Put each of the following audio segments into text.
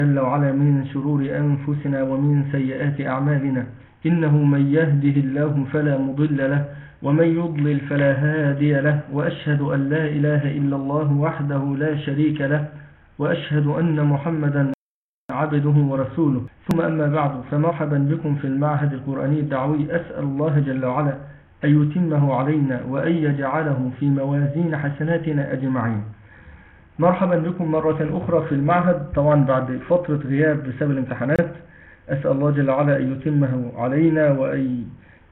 جل وعلا من شرور أنفسنا ومن سيئات أعمالنا إنه من يهده الله فلا مضل له ومن يضلل فلا هادي له وأشهد أن لا إله إلا الله وحده لا شريك له وأشهد أن محمدا عبده ورسوله ثم أما بعد فمرحبا بكم في المعهد القرآني الدعوي أسأل الله جل وعلا أن يتمه علينا وأن يجعله في موازين حسناتنا أجمعين مرحبا بكم مرة أخرى في المعهد طبعا بعد فترة غياب بسبب الامتحانات أسأل الله جل وعلا أن يتمه علينا وأن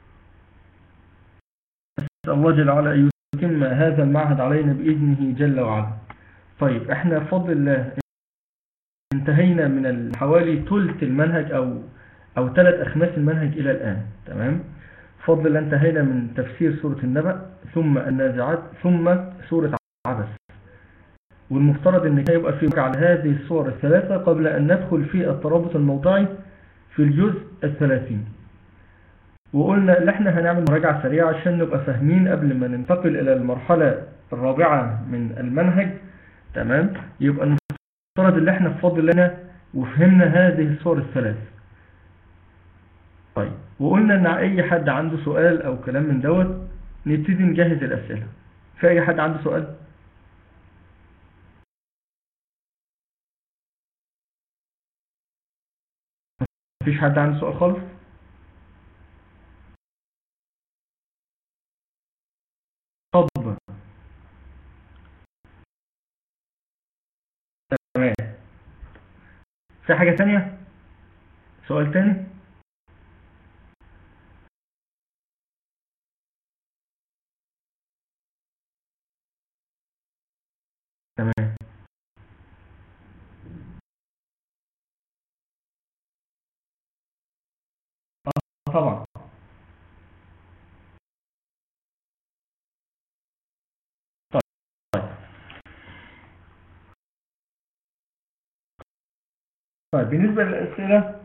أسأل الله جل وعلا أن يتم هذا المعهد علينا بإذنه جل وعلا طيب احنا بفضل الله انتهينا من حوالي ثلث المنهج أو أو ثلاث أخماس المنهج إلى الآن تمام بفضل الله انتهينا من تفسير سورة النبأ ثم النازعات ثم سورة عبس والمفترض ان كان يبقى في على هذه الصور الثلاثة قبل أن ندخل في الترابط الموضعي في الجزء الثلاثين وقلنا ان احنا هنعمل مراجعة سريعة عشان نبقى فاهمين قبل ما ننتقل الى المرحلة الرابعة من المنهج تمام يبقى المفترض ان احنا بفضل لنا وفهمنا هذه الصور الثلاث طيب وقلنا ان اي حد عنده سؤال او كلام من دوت نبتدي نجهز الاسئلة في اي حد عنده سؤال مفيش حد عنده سؤال خالص طب تمام في حاجة تانية سؤال تاني تمام طبعا طيب طيب بالنسبة للأسئلة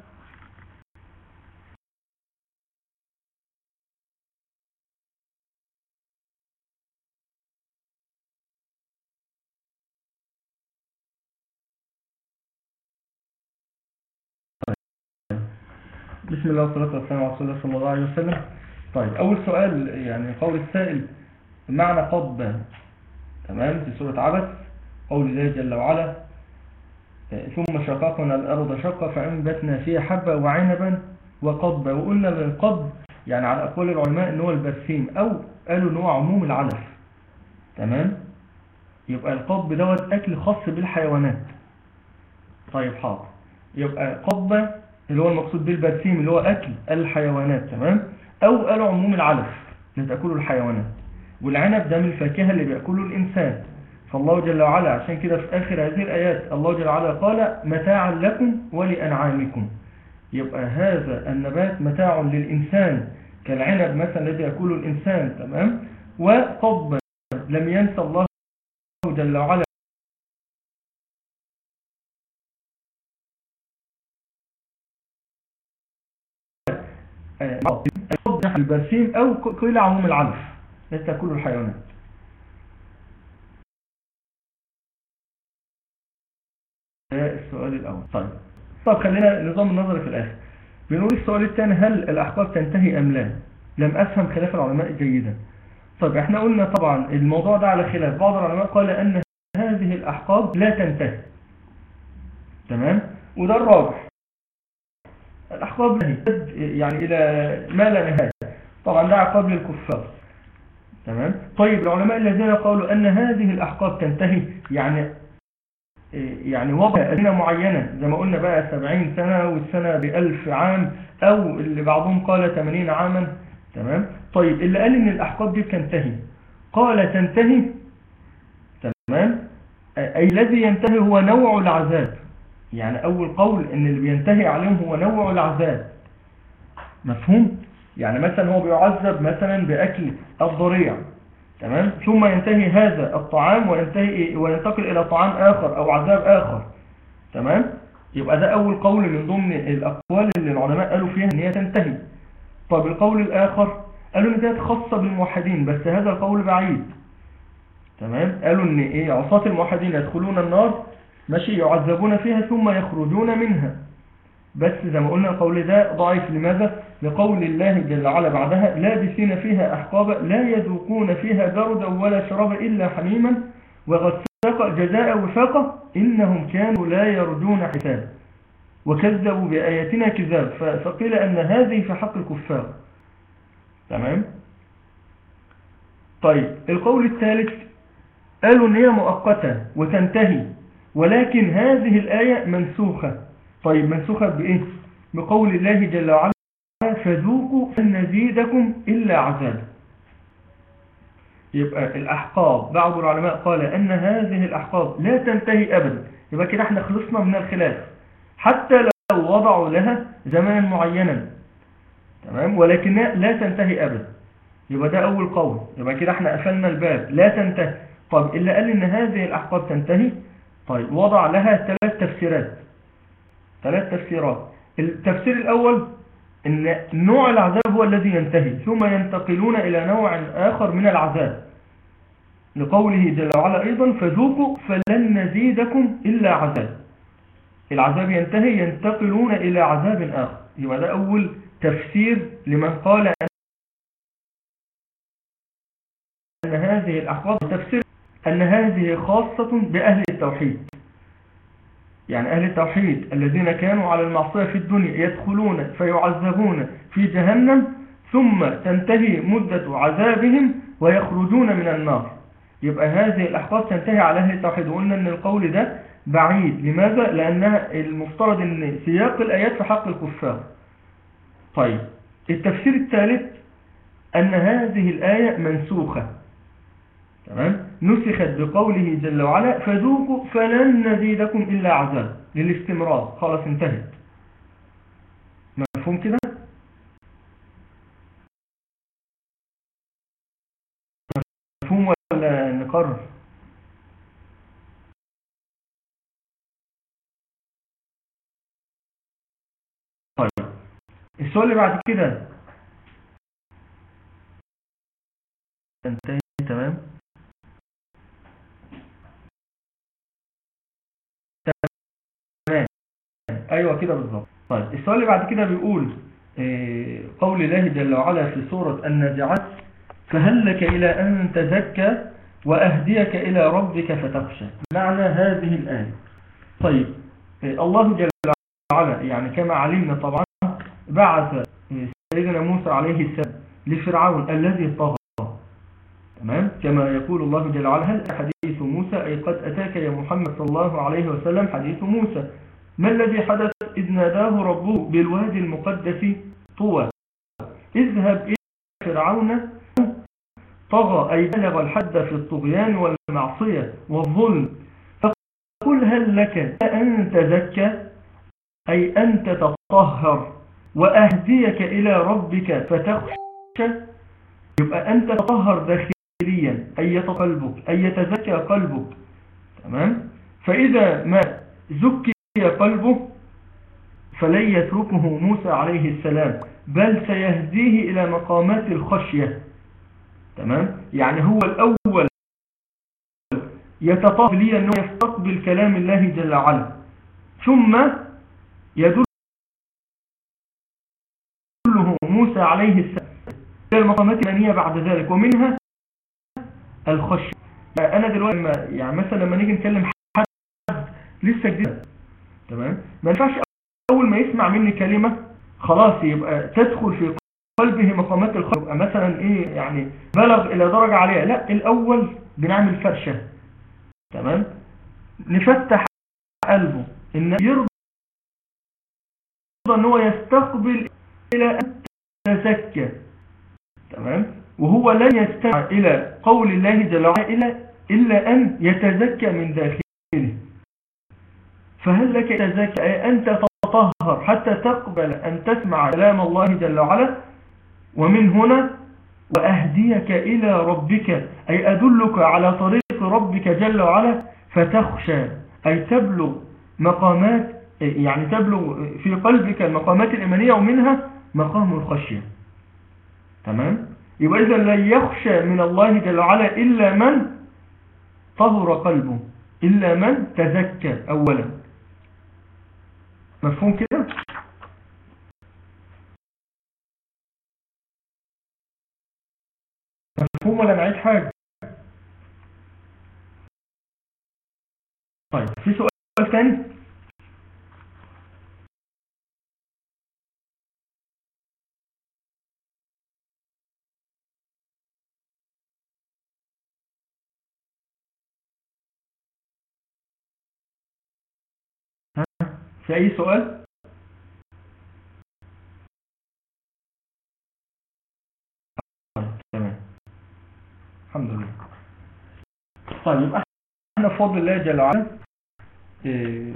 بسم الله والصلاة والسلام على رسول الله صلى الله عليه وسلم طيب أول سؤال يعني قول السائل بمعنى قض تمام في سورة عبس قول الله جل وعلا ثم شققنا الأرض شقا فأنبتنا فيها حبا وعنبا وقضبا وقلنا القض يعني على أقوال العلماء ان هو البرسيم أو قالوا ان هو عموم العلف تمام يبقى القضب دوت أكل خاص بالحيوانات طيب حاضر يبقى قضبة اللي هو المقصود بالبرسيم اللي هو أكل الحيوانات تمام أو قالوا عموم العلف اللي تأكله الحيوانات والعنب ده من الفاكهة اللي بيأكله الإنسان فالله جل وعلا عشان كده في آخر هذه الآيات الله جل وعلا قال متاعا لكم ولأنعامكم يبقى هذا النبات متاع للإنسان كالعنب مثلا الذي يأكله الإنسان تمام وقضبا لم ينسى الله جل وعلا البرسيم أو قيل عموم العلف التي تأكله الحيوانات ده السؤال الأول طيب طب خلينا نظام النظر في الآخر بنقول السؤال الثاني هل الأحقاب تنتهي أم لا لم أفهم خلاف العلماء جيدا طيب احنا قلنا طبعا الموضوع ده على خلاف بعض العلماء قال أن هذه الأحقاب لا تنتهي تمام وده الراجح الأحقاب يعني إلى ما لا نهاية طبعا ده عقاب للكفار تمام طيب العلماء الذين قالوا أن هذه الأحقاب تنتهي يعني يعني وضع أزمنة معينة زي ما قلنا بقى 70 سنة والسنة بألف عام أو اللي بعضهم قال 80 عاما تمام طيب اللي قال إن الأحقاب دي تنتهي قال تنتهي تمام أي الذي ينتهي هو نوع العذاب يعني أول قول إن اللي بينتهي عليهم هو نوع العذاب مفهوم؟ يعني مثلا هو بيعذب مثلا بأكل الضريع تمام ثم ينتهي هذا الطعام وينتهي وينتقل إلى طعام آخر أو عذاب آخر تمام يبقى ده أول قول من ضمن الأقوال اللي العلماء قالوا فيها إن هي تنتهي طب القول الآخر قالوا إن ديت خاصة بالموحدين بس هذا القول بعيد تمام قالوا إن إيه عصاة الموحدين يدخلون النار ماشي يعذبون فيها ثم يخرجون منها بس زي ما قلنا القول ده ضعيف لماذا لقول الله جل وعلا بعدها لابسين فيها أحقابا لا يذوقون فيها بردا ولا شرابا إلا حميما وغساقا جزاء وفاقا إنهم كانوا لا يرجون حسابا وكذبوا بآياتنا كذاب فقيل أن هذه في حق الكفار تمام طيب القول الثالث قالوا ان هي مؤقتة وتنتهي ولكن هذه الآية منسوخة طيب منسوخة بإيه بقول الله جل وعلا فذوقوا فلن نزيدكم إلا عذاب يبقى الأحقاب بعض العلماء قال أن هذه الأحقاب لا تنتهي أبدا يبقى كده احنا خلصنا من الخلاف حتى لو وضعوا لها زمانا معينا تمام ولكن لا تنتهي أبدا يبقى ده أول قول يبقى كده احنا قفلنا الباب لا تنتهي طيب اللي قال إن هذه الأحقاب تنتهي طيب وضع لها ثلاث تفسيرات ثلاث تفسيرات التفسير الأول ان نوع العذاب هو الذي ينتهي ثم ينتقلون إلى نوع آخر من العذاب لقوله جل وعلا أيضا فذوقوا فلن نزيدكم إلا عذاب العذاب ينتهي ينتقلون إلى عذاب آخر يبقى ده أول تفسير لمن قال أن هذه الأحقاب تفسير أن هذه خاصة بأهل التوحيد يعني أهل التوحيد الذين كانوا على المعصية في الدنيا يدخلون فيعذبون في جهنم ثم تنتهي مدة عذابهم ويخرجون من النار يبقى هذه الأحقاب تنتهي على أهل التوحيد وقلنا أن القول ده بعيد لماذا؟ لأنها المفترض أن سياق الآيات في حق الكفار طيب التفسير الثالث أن هذه الآية منسوخة تمام نسخت بقوله جل وعلا فذوقوا فلن نزيدكم إلا عذاب للاستمرار خلاص انتهت مفهوم كده مفهوم ولا نقرر طيب السؤال اللي بعد كده انتهي تمام ايوه كده بالظبط طيب السؤال اللي بعد كده بيقول آه، قول الله جل وعلا في سورة النازعات فهل لك إلى أن تزكى وأهديك إلى ربك فتخشى معنى هذه الآية طيب آه، الله جل وعلا يعني كما علمنا طبعا بعث آه، سيدنا موسى عليه السلام لفرعون الذي طغى تمام كما يقول الله جل وعلا هل حديث موسى أي قد أتاك يا محمد صلى الله عليه وسلم حديث موسى ما الذي حدث إذ ناداه ربه بالوادي المقدس طوى اذهب إلى فرعون طغى أي بلغ الحد في الطغيان والمعصية والظلم فقل هل لك أن تزكى أي أن تتطهر وأهديك إلى ربك فتخشى يبقى أنت تطهر داخليا أي قلبك أي يتزكى قلبك تمام فإذا ما زكي قلبه فلن يتركه موسى عليه السلام بل سيهديه إلى مقامات الخشية تمام يعني هو الأول يتطاب لي أنه يستقبل كلام الله جل وعلا ثم يدله موسى عليه السلام إلى المقامات الإيمانية بعد ذلك ومنها الخشية أنا دلوقتي يعني مثلا لما نيجي نكلم حد لسه جديد تمام ما ينفعش اول ما يسمع مني كلمة خلاص يبقى تدخل في قلبه مقامات الخلق يبقى مثلا ايه يعني بلغ الى درجة عالية لا الاول بنعمل فرشة تمام نفتح قلبه ان يرضى ان هو يستقبل الى ان تزكى تمام وهو لن يستمع الى قول الله جل وعلا الا الا ان يتزكى من داخله فهل لك تزكى أي أنت تطهر حتى تقبل أن تسمع كلام الله جل وعلا ومن هنا وأهديك إلى ربك أي أدلك على طريق ربك جل وعلا فتخشى أي تبلغ مقامات يعني تبلغ في قلبك المقامات الإيمانية ومنها مقام الخشية تمام يبقى إذا لا يخشى من الله جل وعلا إلا من طهر قلبه إلا من تزكى أولا مفهوم كده مفهوم ولا نعيد حاجة طيب في سؤال ثاني ها في أي سؤال طيب تمام الحمد لله طيب يبقى احنا بفضل الله جل وعلا إيه،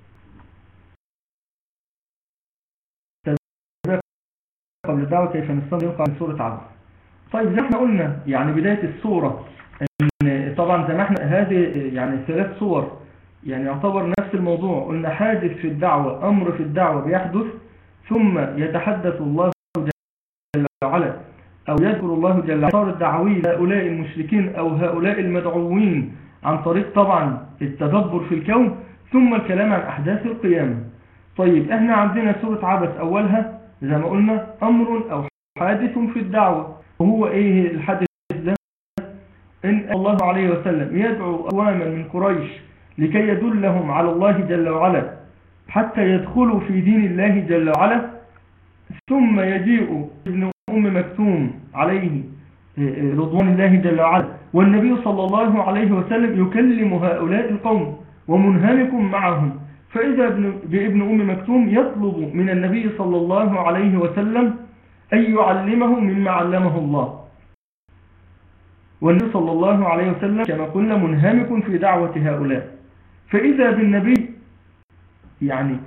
تربية قبل الدعوة كيف نستمر يوقع من سورة عبد طيب زي ما احنا قلنا يعني بداية السورة ان طبعا زي ما احنا هذه يعني ثلاث صور يعني يعتبر نفس الموضوع قلنا حادث في الدعوة أمر في الدعوة بيحدث ثم يتحدث الله جل وعلا أو يذكر الله جل وعلا صار الدعوي هؤلاء المشركين أو هؤلاء المدعوين عن طريق طبعا التدبر في الكون ثم الكلام عن أحداث القيامة طيب احنا عندنا سورة عبس أولها زي ما قلنا أمر أو حادث في الدعوة وهو ايه الحادث ده إن الله عليه وسلم يدعو أقواما من قريش لكي يدلهم على الله جل وعلا حتى يدخلوا في دين الله جل وعلا ثم يجيء ابن أم مكتوم عليه رضوان الله جل وعلا والنبي صلى الله عليه وسلم يكلم هؤلاء القوم ومنهمك معهم فإذا ابن بابن أم مكتوم يطلب من النبي صلى الله عليه وسلم أن يعلمه مما علمه الله والنبي صلى الله عليه وسلم كما قلنا منهمك في دعوة هؤلاء فإذا بالنبي يعني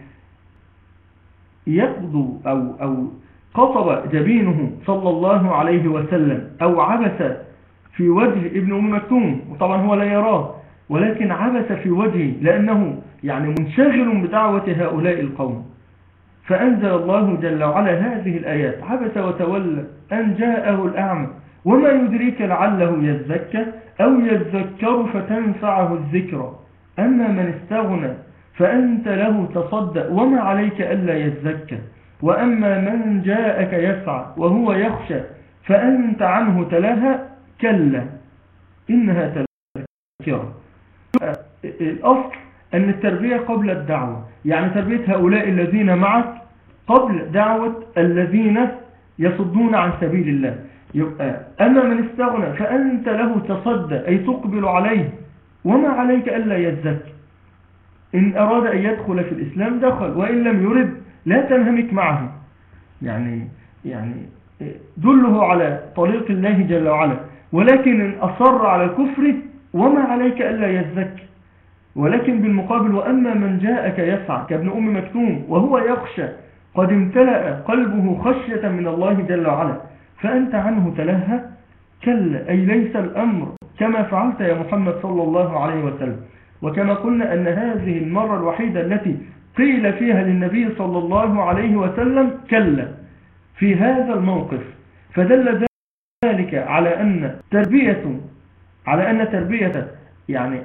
يقضو أو, أو قصب جبينه صلى الله عليه وسلم أو عبس في وجه ابن أم مكتوم وطبعا هو لا يراه ولكن عبس في وجهه لأنه يعني منشغل بدعوة هؤلاء القوم فأنزل الله جل وعلا هذه الآيات عبس وتولى أن جاءه الأعمى وما يدريك لعله يزكى أو يذكر فتنفعه الذكرى أما من استغنى فأنت له تصدق وما عليك ألا يزكى وأما من جاءك يسعى وهو يخشى فأنت عنه تلاها كلا إنها تذكرة الأصل أن التربية قبل الدعوة يعني تربية هؤلاء الذين معك قبل دعوة الذين يصدون عن سبيل الله يبقى أما من استغنى فأنت له تصدى أي تقبل عليه وما عليك ألا يزكي إن أراد أن يدخل في الإسلام دخل وإن لم يرد لا تنهمك معه يعني يعني دله على طريق الله جل وعلا ولكن إن أصر على الكفر وما عليك ألا يزكي ولكن بالمقابل وأما من جاءك يسعى كابن أم مكتوم وهو يخشى قد امتلأ قلبه خشية من الله جل وعلا فأنت عنه تلهى كلا أي ليس الأمر كما فعلت يا محمد صلى الله عليه وسلم وكما قلنا أن هذه المرة الوحيدة التي قيل فيها للنبي صلى الله عليه وسلم كلا في هذا الموقف فدل ذلك على أن تربية على أن تربية يعني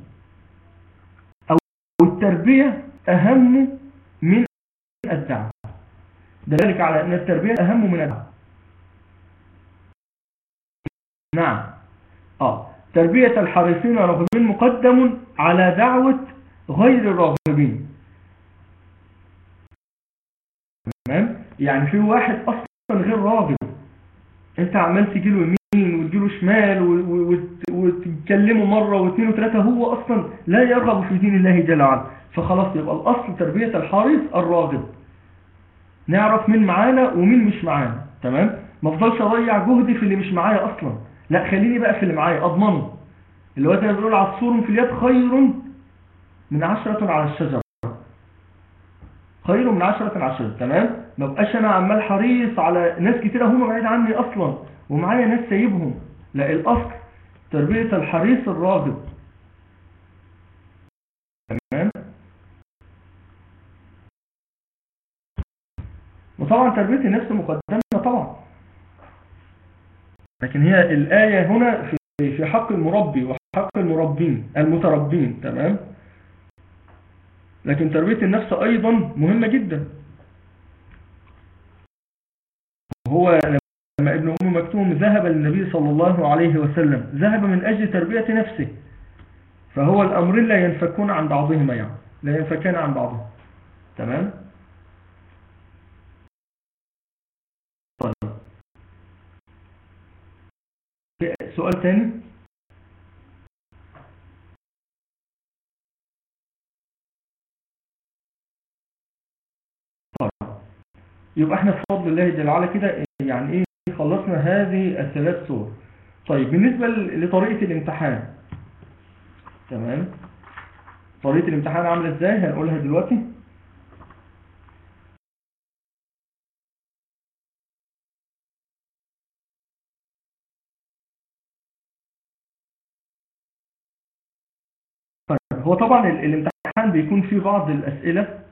أو التربية أهم من الدعوة ذلك على أن التربية أهم من الدعوة نعم آه تربية الحريصين راغبين مقدم على دعوة غير الراغبين تمام يعني في واحد أصلا غير راغب انت عمال تجيله يمين وتجيله شمال وتكلمه مرة واثنين وثلاثة هو أصلا لا يرغب في دين الله جل وعلا فخلاص يبقى الأصل تربية الحريص الراغب نعرف مين معانا ومين مش معانا تمام ما افضلش اضيع جهدي في اللي مش معايا اصلا لا خليني بقى في اللي معايا اضمنه اللي هو زي ما بنقول عصفور في اليد خير من عشرة على الشجرة خير من عشرة على الشجرة تمام ما بقاش انا عمال حريص على ناس كتيرة هم بعيد عني اصلا ومعايا ناس سايبهم لا الاصل تربية الحريص الراغب تمام وطبعا تربية النفس مقدمة طبعا لكن هي الآية هنا في في حق المربي حق المربين المتربين تمام لكن تربية النفس أيضا مهمة جدا هو لما ابن أم مكتوم ذهب للنبي صلى الله عليه وسلم ذهب من أجل تربية نفسه فهو الأمرين لا ينفكون عن بعضهما يعني لا ينفكان عن بعضهم تمام طيب سؤال تاني طيب يبقى احنا بفضل الله جل وعلا كده يعني ايه خلصنا هذه الثلاث صور طيب بالنسبة لطريقة الامتحان تمام طريقة الامتحان عاملة ازاي هنقولها دلوقتي طيب هو طبعا الامتحان بيكون فيه بعض الأسئلة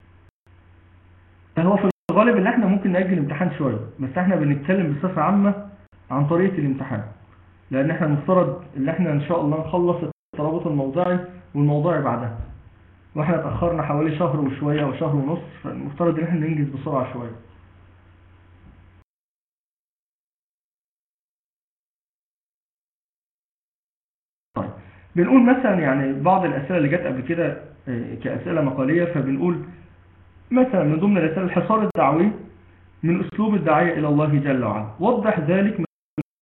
هو في الغالب اللي احنا ممكن نأجل الامتحان شوية بس احنا بنتكلم بصفة عامة عن طريقة الامتحان لان احنا مفترض ان احنا ان شاء الله نخلص الترابط الموضعي والموضوعي بعدها واحنا اتأخرنا حوالي شهر وشوية او شهر ونص فالمفترض ان احنا ننجز بسرعة شوية طيب بنقول مثلا يعني بعض الأسئلة اللي جت قبل كده كأسئلة مقالية فبنقول مثلا من ضمن الرسالة الحصار الدعوي من أسلوب الداعية إلى الله جل وعلا وضح ذلك من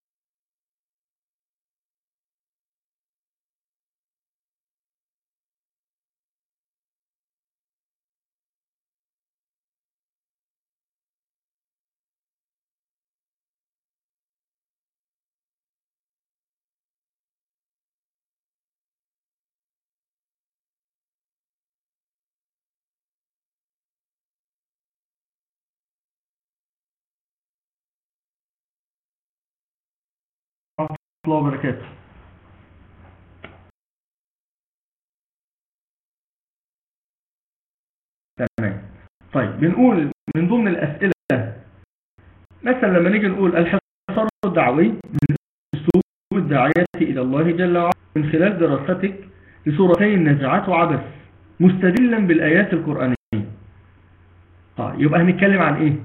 الله وبركاته تمام طيب بنقول من ضمن الأسئلة مثلا لما نيجي نقول الحصار الدعوي من أسلوب الداعية إلى الله جل وعلا من خلال دراستك لسورتي النزعات وعبث مستدلا بالآيات القرآنية طيب يبقى هنتكلم عن إيه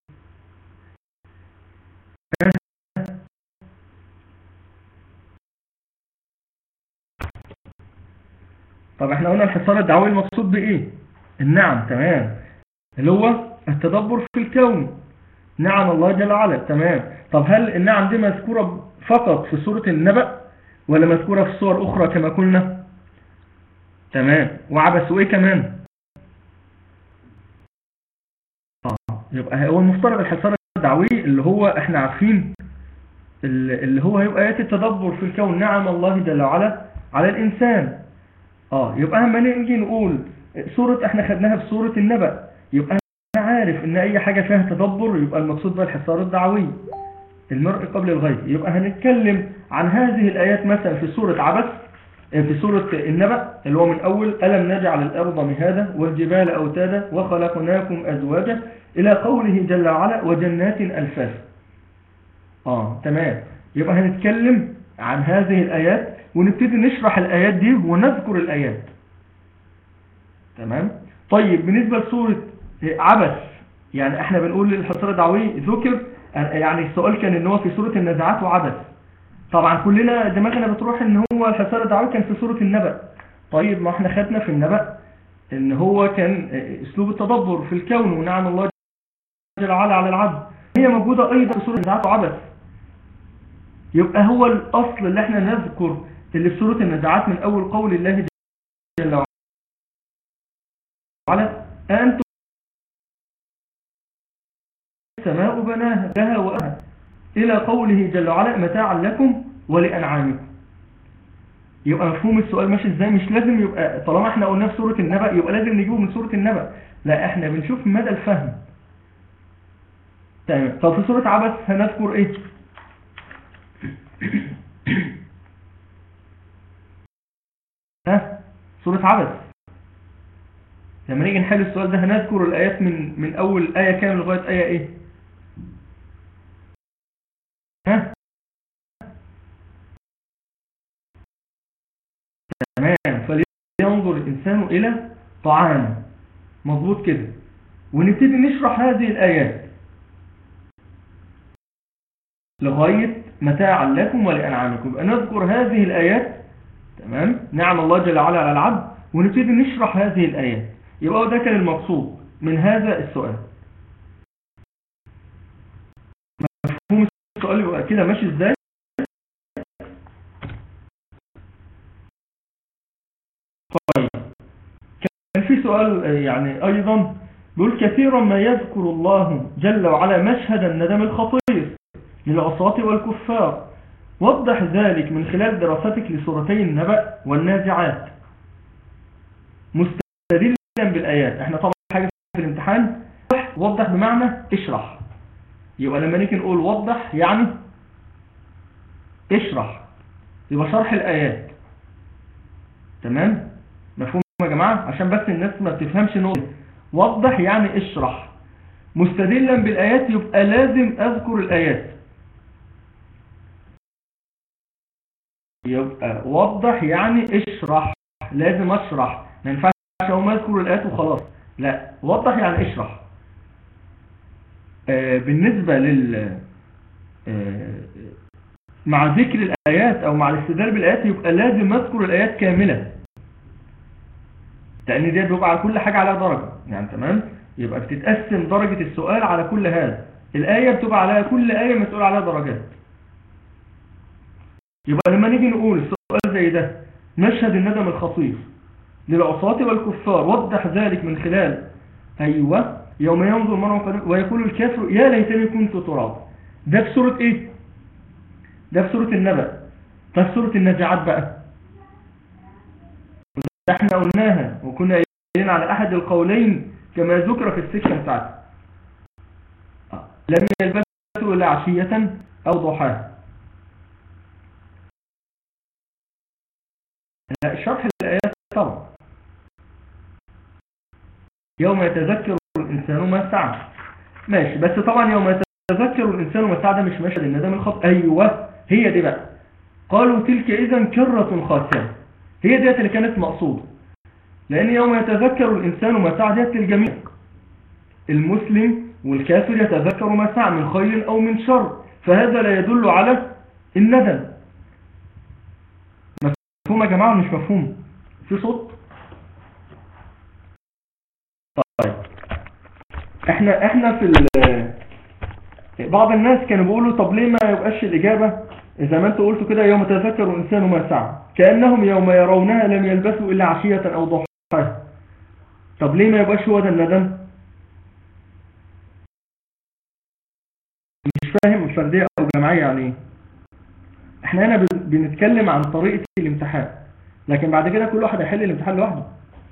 طب احنا قلنا الحصار الدعوي المقصود بايه النعم تمام اللي هو التدبر في الكون نعم الله جل وعلا تمام طب هل النعم دي مذكورة فقط في سورة النبأ ولا مذكورة في صور اخرى كما قلنا تمام وعبس وايه كمان اه يبقى هو المفترض الحصار الدعوي اللي هو احنا عارفين اللي هو هيبقى ايات التدبر في الكون نعم الله جل وعلا على الانسان اه يبقى لما نيجي نقول سورة احنا خدناها في سورة النبأ يبقى انا عارف ان اي حاجة فيها تدبر يبقى المقصود بها الحصار الدعوي المرء قبل الغيب يبقى هنتكلم عن هذه الايات مثلا في سورة عبس في سورة النبأ اللي هو من اول ألم نجعل الارض مهادا والجبال اوتادا وخلقناكم ازواجا الى قوله جل وعلا وجنات الفاف اه تمام يبقى هنتكلم عن هذه الايات ونبتدي نشرح الآيات دي ونذكر الآيات تمام طيب بالنسبة لسورة عبس يعني احنا بنقول الحصار الدعوي ذكر يعني السؤال كان ان هو في سورة النزعات وعبس طبعا كلنا دماغنا بتروح ان هو الحصار الدعوي كان في سورة النبأ طيب ما احنا خدنا في النبأ ان هو كان اسلوب التدبر في الكون ونعم الله جل وعلا على العبد هي موجودة ايضا في سورة النزعات وعبس يبقى هو الاصل اللي احنا نذكر اللي في سورة النزعات من أول قول الله جل وعلا أنتم السماء بناها لها وأها إلى قوله جل وعلا متاعا لكم ولأنعامكم يبقى مفهوم السؤال ماشي ازاي مش لازم يبقى طالما احنا قلنا في سورة النبأ يبقى لازم نجيبه من سورة النبأ لا احنا بنشوف مدى الفهم تمام طب في سورة عبس هنذكر ايه ها سورة عبس لما نيجي نحل السؤال ده هنذكر الآيات من من أول آية كام لغاية آية إيه ها الإنسان إلى طعام مظبوط كده ونبتدي نشرح هذه الآيات لغاية متاعا لكم ولأنعامكم يبقى نذكر هذه الآيات تمام نعم الله جل وعلا على العبد ونبتدي نشرح هذه الآيات يبقى ده كان المقصود من هذا السؤال مفهوم السؤال يبقى كده ماشي ازاي طيب كان في سؤال يعني أيضا بيقول كثيرا ما يذكر الله جل وعلا مشهد الندم الخطير للعصاة والكفار وضح ذلك من خلال دراستك لسورتي النبأ والنازعات مستدلا بالآيات احنا طبعا حاجة في الامتحان وضح بمعنى اشرح يبقى لما نيجي نقول وضح يعني اشرح يبقى شرح الآيات تمام مفهوم يا جماعة عشان بس الناس ما بتفهمش نقول وضح يعني اشرح مستدلا بالآيات يبقى لازم أذكر الآيات يبقى وضح يعني اشرح لازم اشرح ما ينفعش اقوم اذكر الايات وخلاص لا وضح يعني اشرح آه بالنسبة لل آه مع ذكر الآيات أو مع الاستدلال بالآيات يبقى لازم أذكر الآيات كاملة لأن دي بيبقى على كل حاجة على درجة يعني تمام يبقى بتتقسم درجة السؤال على كل هذا الآية بتبقى على كل آية مسؤول عليها درجات يبقى لما نيجي نقول السؤال زي ده مشهد الندم الخطير للعصاة والكفار وضح ذلك من خلال أيوة يوم ينظر مرة ويقول الكافر يا ليتني كنت تراب ده في سورة ايه ده في سورة النبأ ده في سورة النزعات بقى ده احنا قلناها وكنا قايلين على احد القولين كما ذكر في السكشن بتاعته لم يلبسوا الا عشية او ضحاها لا شرح الآيات طبعا يوم يتذكر الإنسان ما سعى ماشي بس طبعا يوم يتذكر الإنسان ما سعى ده مش مشهد الندم الخط أيوة هي دي بقى قالوا تلك إذا كرة خاسرة هي ديت اللي كانت مقصودة لأن يوم يتذكر الإنسان ما سعى ديت للجميع المسلم والكافر يتذكر ما سعى من خير أو من شر فهذا لا يدل على الندم مفهوم يا جماعة مش مفهوم في صوت طيب احنا احنا في بعض الناس كانوا بيقولوا طب ليه ما يبقاش الإجابة زي ما انتوا قلتوا كده يوم تذكر الإنسان ما سعى كأنهم يوم يرونها لم يلبسوا إلا عشية أو ضحاها طب ليه ما يبقاش هو ده الندم مش فاهم فردية أو جماعية يعني ايه احنا هنا بنتكلم عن طريقة الامتحان لكن بعد كده كل واحد هيحل الامتحان لوحده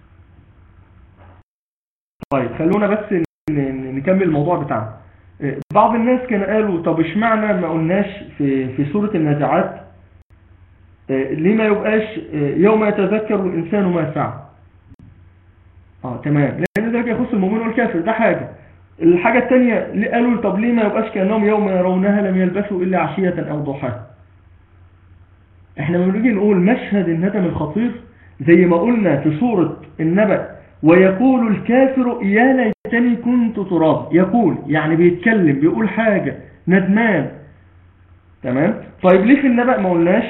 طيب خلونا بس نكمل الموضوع بتاعنا بعض الناس كانوا قالوا طب اشمعنى ما قلناش في في سورة النازعات ليه ما يبقاش يوم يتذكر الإنسان ما سعى اه تمام لأن ذلك يخص المؤمن والكافر ده حاجة الحاجة الثانية قالوا طب ليه ما يبقاش كأنهم يوم يرونها لم يلبسوا إلا عشية أو ضحاها احنا لما بنيجي نقول مشهد الندم الخطير زي ما قلنا في سورة النبأ ويقول الكافر يا ليتني كنت تراب يقول يعني بيتكلم بيقول حاجة ندمان تمام طيب ليه في النبأ ما قلناش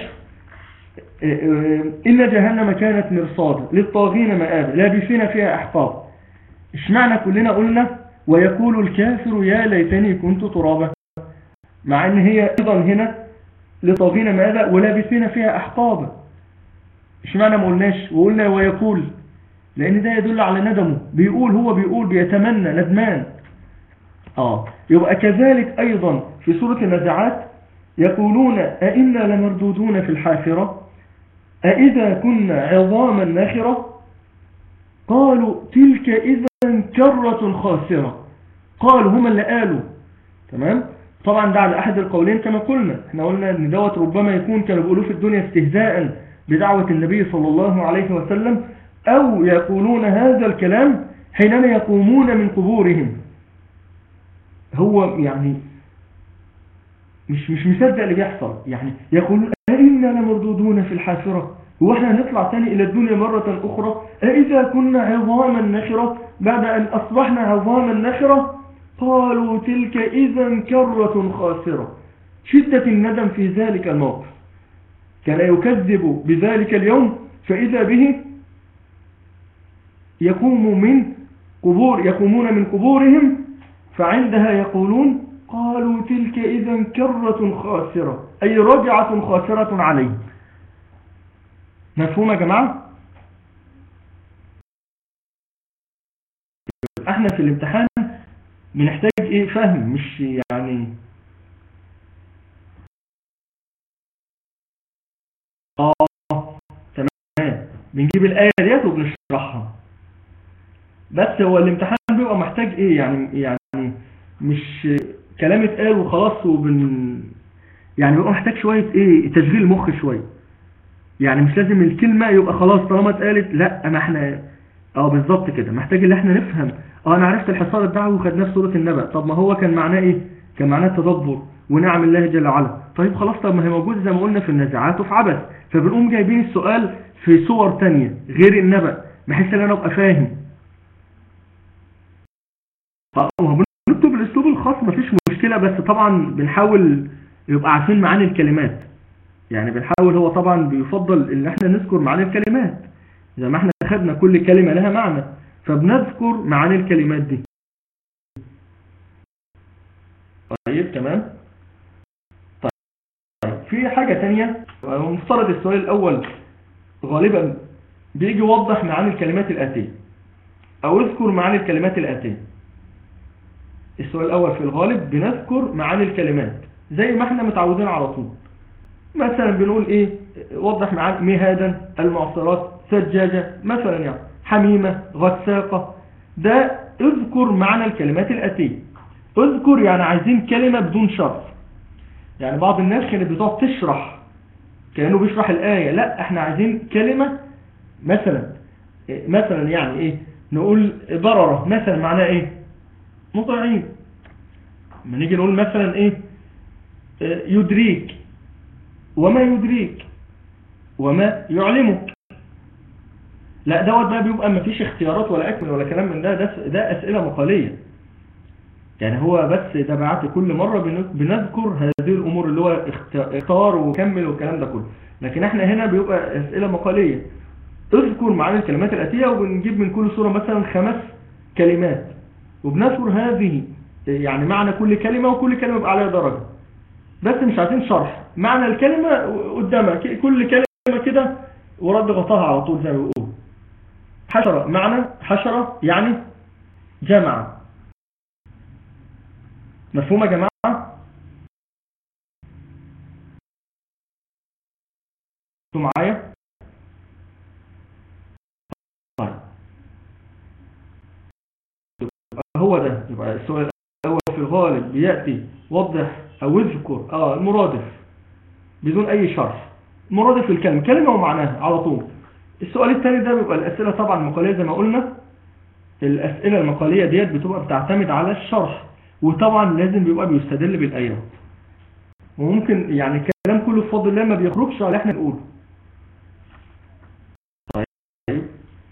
إن جهنم كانت مرصادا للطاغين مآب لابسين فيها أحقاب اشمعنى كلنا قلنا ويقول الكافر يا ليتني كنت ترابا مع ان هي ايضا هنا لطاغين ماذا ولابسين فيها أحقابا اشمعنى ما قلناش وقلنا ويقول لأن ده يدل على ندمه بيقول هو بيقول بيتمنى ندمان آه يبقى كذلك أيضا في سورة النزعات يقولون أئنا لمردودون في الحافرة أئذا كنا عظاما ناخرة قالوا تلك إذا كرة خاسرة قالوا هم اللي قالوا تمام طبعا ده على أحد القولين كما قلنا احنا قلنا ان دوت ربما يكون كانوا بيقولوه في الدنيا استهزاء بدعوة النبي صلى الله عليه وسلم أو يقولون هذا الكلام حينما يقومون من قبورهم هو يعني مش مش مصدق اللي بيحصل يعني يقولون أئنا لمردودون في الحافرة واحنا هنطلع تاني الى الدنيا مرة اخرى اذا كنا عظاما نخرة بعد ان اصبحنا عظاما نخرة قالوا تلك اذا كرة خاسرة شدة الندم في ذلك الموقف كان يكذب بذلك اليوم فإذا به يقوم من قبور يقومون من قبورهم فعندها يقولون قالوا تلك إذا كرة خاسرة أي رجعة خاسرة عليه مفهوم يا جماعة احنا في الامتحان بنحتاج ايه فهم مش يعني اه تمام بنجيب الآية ديت وبنشرحها بس هو الامتحان بيبقى محتاج ايه يعني يعني مش كلام اتقال وخلاص وبن يعني بيبقى محتاج شوية ايه تشغيل مخ شوية يعني مش لازم الكلمة يبقى خلاص طالما اتقالت لا ما احنا اه بالظبط كده محتاج ان احنا نفهم اه انا عرفت الحصار الدعوي وخدناه في سورة النبأ طب ما هو كان معناه ايه كان معناه تدبر ونعم الله جل وعلا طيب خلاص طب ما هي موجودة زي ما قلنا في النزاعات وفي عبث فبنقوم جايبين السؤال في صور تانية غير النبأ بحيث ان انا ابقى فاهم بنكتب الاسلوب الخاص مفيش مشكلة بس طبعا بنحاول يبقى عارفين معاني الكلمات يعني بنحاول هو طبعا بيفضل ان احنا نذكر معاني الكلمات زي ما احنا خدنا كل كلمة لها معنى فبنذكر معاني الكلمات دي طيب تمام طيب في حاجة تانية مفترض السؤال الاول غالبا بيجي يوضح معاني الكلمات الآتية او اذكر معاني الكلمات الآتية السؤال الاول في الغالب بنذكر معاني الكلمات زي ما احنا متعودين على طول مثلا بنقول ايه وضح معاني مهادا المعصرات سجاجة مثلا يعني حميمة غساقة ده اذكر معنى الكلمات الآتية اذكر يعني عايزين كلمة بدون شرط يعني بعض الناس كانت بتقعد تشرح كأنه بيشرح الآية لا احنا عايزين كلمة مثلا مثلا يعني ايه نقول ضررة مثلا معناه ايه مطيعين ما نيجي نقول مثلا ايه يدريك وما يدريك وما يعلمك لا دوت بقى بيبقى ما فيش اختيارات ولا اكمل ولا كلام من ده ده, ده اسئله مقاليه يعني هو بس ده بعت كل مره بنذكر هذه الامور اللي هو اختار وكمل والكلام ده كله لكن احنا هنا بيبقى اسئله مقاليه اذكر معاني الكلمات الاتيه وبنجيب من كل سوره مثلا خمس كلمات وبنذكر هذه يعني معنى كل كلمه وكل كلمه يبقى عليها درجه بس مش عايزين شرح معنى الكلمه قدامك كل كلمه كده ورد غطاها على طول زي ما بيقول حشرة معنى حشرة يعني جمع مفهوم يا جماعة انتوا معايا طيب هو ده يبقى السؤال الاول في الغالب بياتي وضح او اذكر اه المرادف بدون اي شرح مرادف الكلمه كلمه ومعناها على طول السؤال الثاني ده بيبقى الاسئله طبعا مقاليه زي ما قلنا الاسئله المقاليه ديت بتبقى بتعتمد على الشرح وطبعا لازم بيبقى بيستدل بالايات وممكن يعني الكلام كله بفضل الله ما بيخرجش على اللي احنا نقوله طيب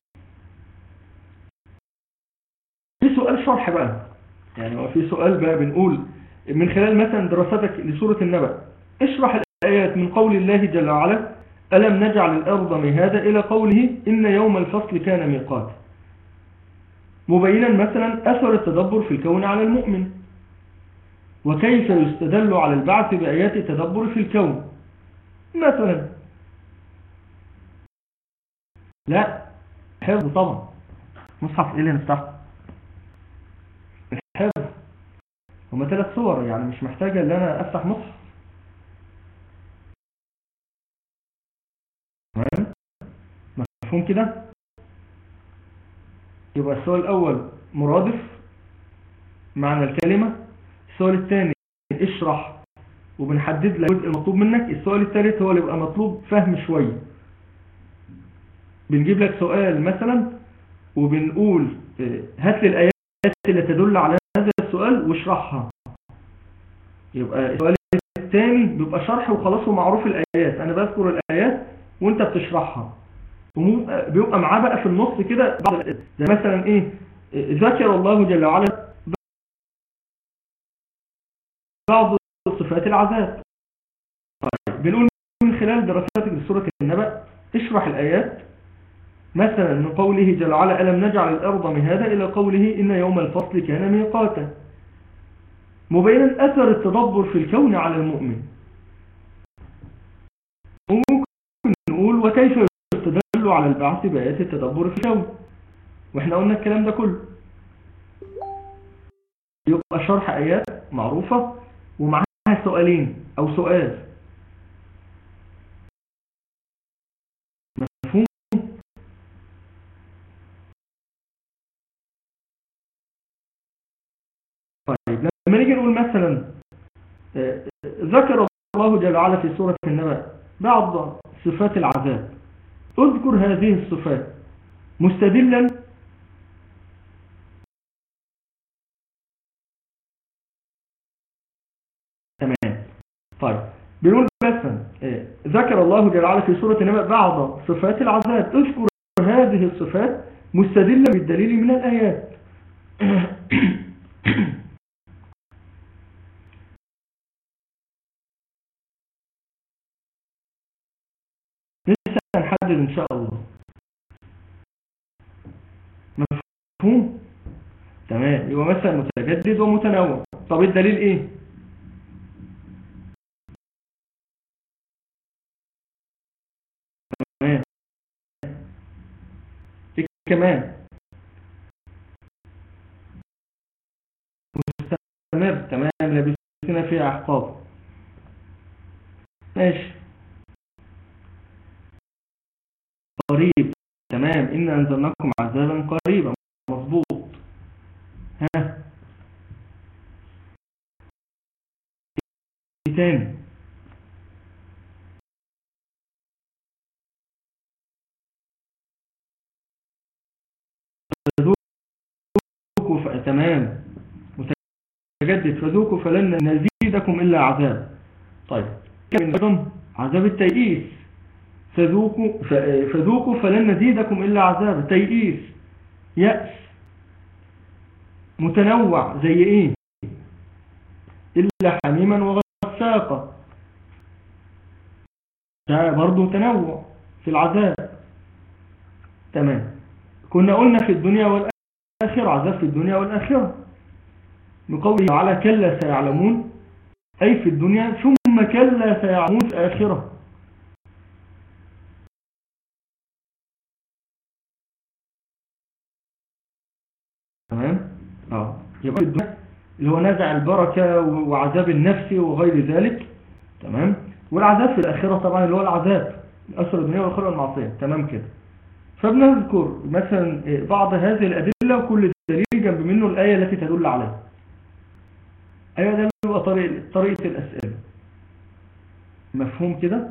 في سؤال شرح بقى يعني هو في سؤال بقى بنقول من خلال مثلا دراستك لسورة النبأ اشرح الآيات من قول الله جل وعلا ألم نجعل الأرض مهادا إلى قوله إن يوم الفصل كان ميقات مبينا مثلا أثر التدبر في الكون على المؤمن وكيف يستدل على البعث بآيات التدبر في الكون مثلا لا حفظ طبعا مصحف ايه اللي نفتحه الحفظ هما ثلاث صور يعني مش محتاجة ان انا افتح مصحف تمام مفهوم كده يبقى السؤال الاول مرادف معنى الكلمة السؤال الثاني اشرح وبنحدد لك الجزء المطلوب منك السؤال الثالث هو اللي يبقى مطلوب فهم شوية بنجيب لك سؤال مثلا وبنقول هات لي الآيات اللي تدل على هذا السؤال واشرحها يبقى السؤال الثاني بيبقى شرح وخلاص ومعروف الآيات أنا بذكر الآيات وانت بتشرحها ومو- بيبقى معاه بقى في النص كده بعض الأسئلة. زي مثلا ايه ذكر الله جل وعلا بعض صفات العذاب طيب بنقول من خلال دراستك لسورة النبأ اشرح الآيات مثلا من قوله جل وعلا ألم نجعل الأرض مهادا إلى قوله إن يوم الفصل كان ميقاتا مبينا أثر التدبر في الكون على المؤمن وممكن نقول وكيف يستدل على البعث بآيات التدبر في الكون واحنا قلنا الكلام ده كله يبقى شرح آيات معروفة ومعاها سؤالين أو سؤال مفهوم طيب لما نيجي نقول مثلا آه، ذكر الله جل وعلا في سورة النبأ بعض صفات العذاب اذكر هذه الصفات مستدلا تمام طيب بنقول مثلا آه، ذكر الله جل وعلا في سورة النبأ بعض صفات العذاب اذكر هذه الصفات مستدلا بالدليل من الآيات لسه هنحدد ان شاء الله مفهوم تمام يبقى مثلا متجدد ومتنوع طب الدليل ايه تمام ايه كمان مستمر تمام لابسنا فيها احقاب ماشي قريب تمام إن أنزلناكم عذابا قريبا مظبوط ها ايه تاني فذوقوا ف... تمام متجدد فذوقوا فلن نزيدكم إلا عذاب طيب كم أيضا عذاب التيئيس فذوقوا ف- فذوقوا فلن نزيدكم إلا عذاب تيئيس يأس متنوع زي إيه إلا حميما وغساقا ده برضو تنوع في العذاب تمام كنا قلنا في الدنيا والآخرة عذاب في الدنيا والآخرة بقوله تعالى كلا سيعلمون أي في الدنيا ثم كلا سيعلمون في الآخرة تمام اه يبقى الدنيا اللي هو نزع البركة وعذاب النفس وغير ذلك تمام والعذاب في الآخرة طبعا اللي هو العذاب الأسر الدنيا والآخرة والمعصية تمام كده فبنذكر مثلا بعض هذه الأدلة وكل دليل جنب منه الآية التي تدل عليها أيوة ده بيبقى طريق طريقة الأسئلة مفهوم كده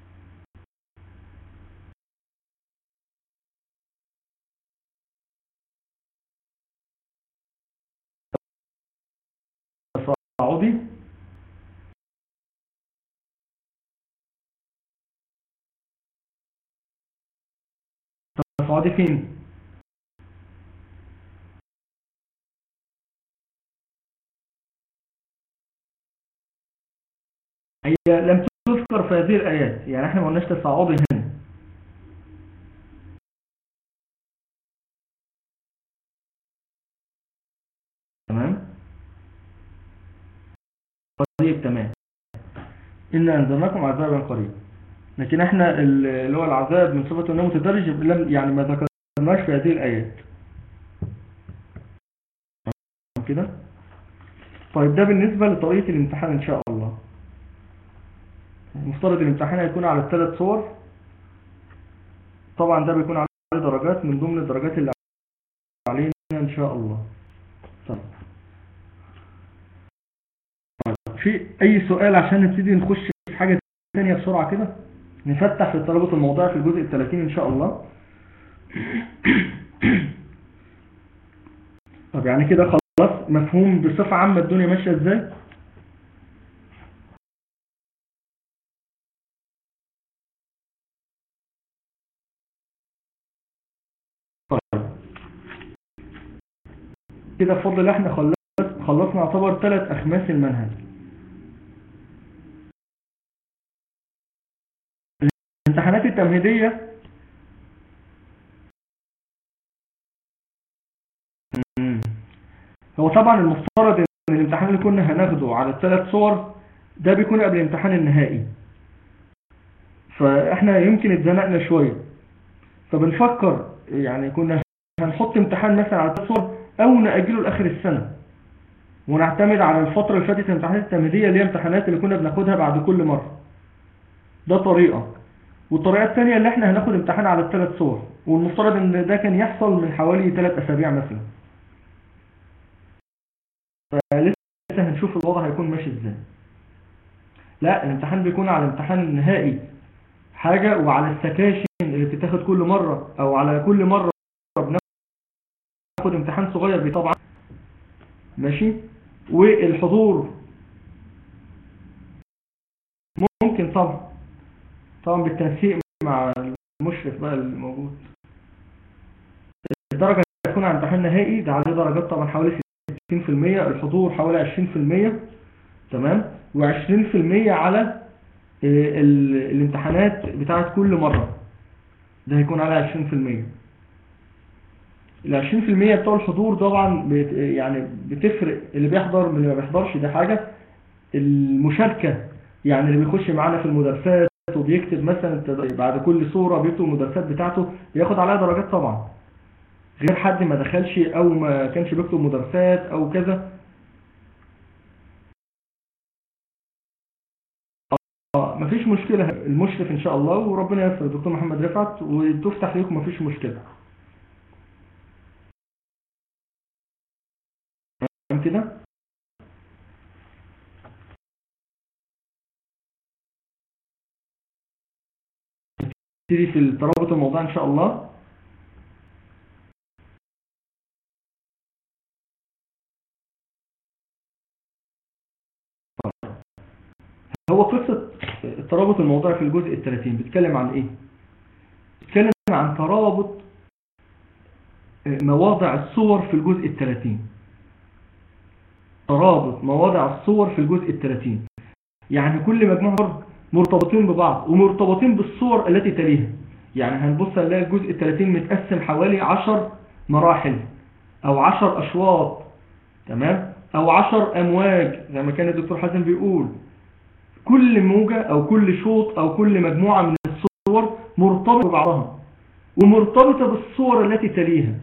تصاعدي تصاعدي فين هي لم تذكر في هذه الآيات يعني احنا ما قلناش تصاعدي هنا تمام قريب تمام إن أنزلناكم عذابا قريب لكن احنا اللي هو العذاب من صفة انه متدرج لم يعني ما ذكرناش في هذه الآيات تمام كده طيب ده بالنسبة لطريقة الامتحان إن شاء الله مفترض الامتحان هيكون على الثلاث صور طبعا ده بيكون عليه درجات من ضمن الدرجات اللي علينا إن شاء الله طيب طيب في أي سؤال عشان نبتدي نخش في حاجة تانية بسرعة كده نفتح في الترابط الموضوعي في الجزء الثلاثين إن شاء الله طب يعني كده خلاص مفهوم بصفة عامة الدنيا ماشية ازاي كده بفضل الله احنا خلص خلصنا يعتبر ثلاث أخماس المنهج الامتحانات التمهيدية مم. هو طبعا المفترض ان الامتحان اللي كنا هناخده على الثلاث صور ده بيكون قبل الامتحان النهائي فاحنا يمكن اتزنقنا شوية فبنفكر يعني كنا هنحط امتحان مثلا على الثلاث صور او نأجله لاخر السنة ونعتمد على الفترة اللي فاتت الامتحانات التمهيدية اللي هي امتحانات اللي كنا بناخدها بعد كل مرة ده طريقة والطريقة الثانية اللي احنا هناخد امتحان على الثلاث صور والمفترض ان ده كان يحصل من حوالي ثلاث اسابيع مثلا فلسه هنشوف الوضع هيكون ماشي ازاي لا الامتحان بيكون على الامتحان النهائي حاجة وعلى السكاشن اللي بتتاخد كل مرة او على كل مرة بناخد امتحان صغير طبعا ماشي والحضور ممكن طبعا طبعا بالتنسيق مع المشرف بقى الموجود الدرجة هتكون على امتحان نهائي ده عليه درجات طبعا حوالي 60% الحضور حوالي 20% تمام و20% على الامتحانات بتاعت كل مرة ده هيكون على 20% ال 20% بتوع الحضور طبعا بت يعني بتفرق اللي بيحضر من اللي ما بيحضرش ده حاجة المشاركة يعني اللي بيخش معانا في المدرسات وبيكتب مثلا بعد كل صورة بيكتب المدرسات بتاعته بياخد عليها درجات طبعا غير حد ما دخلش او ما كانش بيكتب مدرسات او كذا اه مفيش مشكلة المشرف ان شاء الله وربنا يسر الدكتور محمد رفعت وتفتح ليكم مفيش مشكلة تمام كده نبتدي في الترابط الموضوع ان شاء الله هو قصة الترابط الموضوعي في الجزء الثلاثين بيتكلم عن ايه بيتكلم عن ترابط مواضع الصور في الجزء الثلاثين ترابط مواضع الصور في الجزء الثلاثين يعني كل مجموعة مرتبطين ببعض ومرتبطين بالصور التي تليها يعني هنبص نلاقي الجزء الثلاثين متقسم حوالي عشر مراحل او عشر اشواط تمام او عشر امواج زي ما كان الدكتور حازم بيقول كل موجة او كل شوط او كل مجموعة من الصور مرتبطة ببعضها ومرتبطة بالصور التي تليها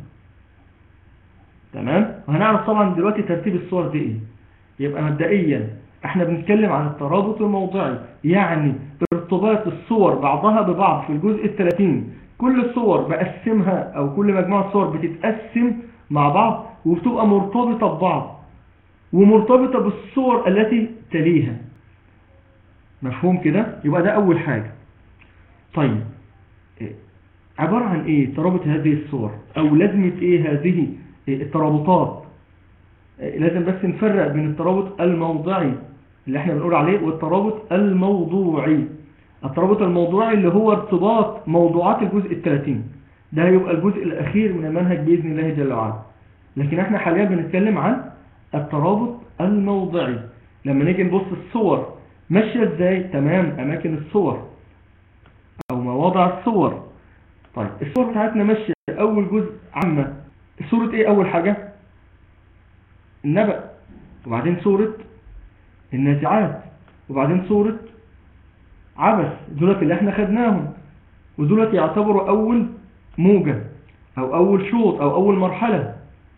تمام وهنعرف طبعا دلوقتي ترتيب الصور دي ايه يبقى مبدئيا احنا بنتكلم عن الترابط الموضعي يعني ارتباط الصور بعضها ببعض في الجزء الثلاثين كل الصور بقسمها او كل مجموعة صور بتتقسم مع بعض وبتبقى مرتبطة ببعض ومرتبطة بالصور التي تليها مفهوم كده يبقى ده اول حاجة طيب عبارة عن ايه ترابط هذه الصور او لازمة ايه هذه الترابطات لازم بس نفرق بين الترابط الموضعي اللي احنا بنقول عليه والترابط الموضوعي الترابط الموضوعي اللي هو ارتباط موضوعات الجزء الثلاثين ده هيبقى الجزء الاخير من المنهج بإذن الله جل وعلا لكن احنا حاليا بنتكلم عن الترابط الموضعي لما نيجي نبص الصور ماشية ازاي تمام اماكن الصور او مواضع الصور طيب الصور بتاعتنا ماشية اول جزء عامة صورة ايه اول حاجة النبأ وبعدين صورة النازعات وبعدين صورة عبس دولت اللي احنا خدناهم ودولت يعتبروا اول موجة او اول شوط او اول مرحلة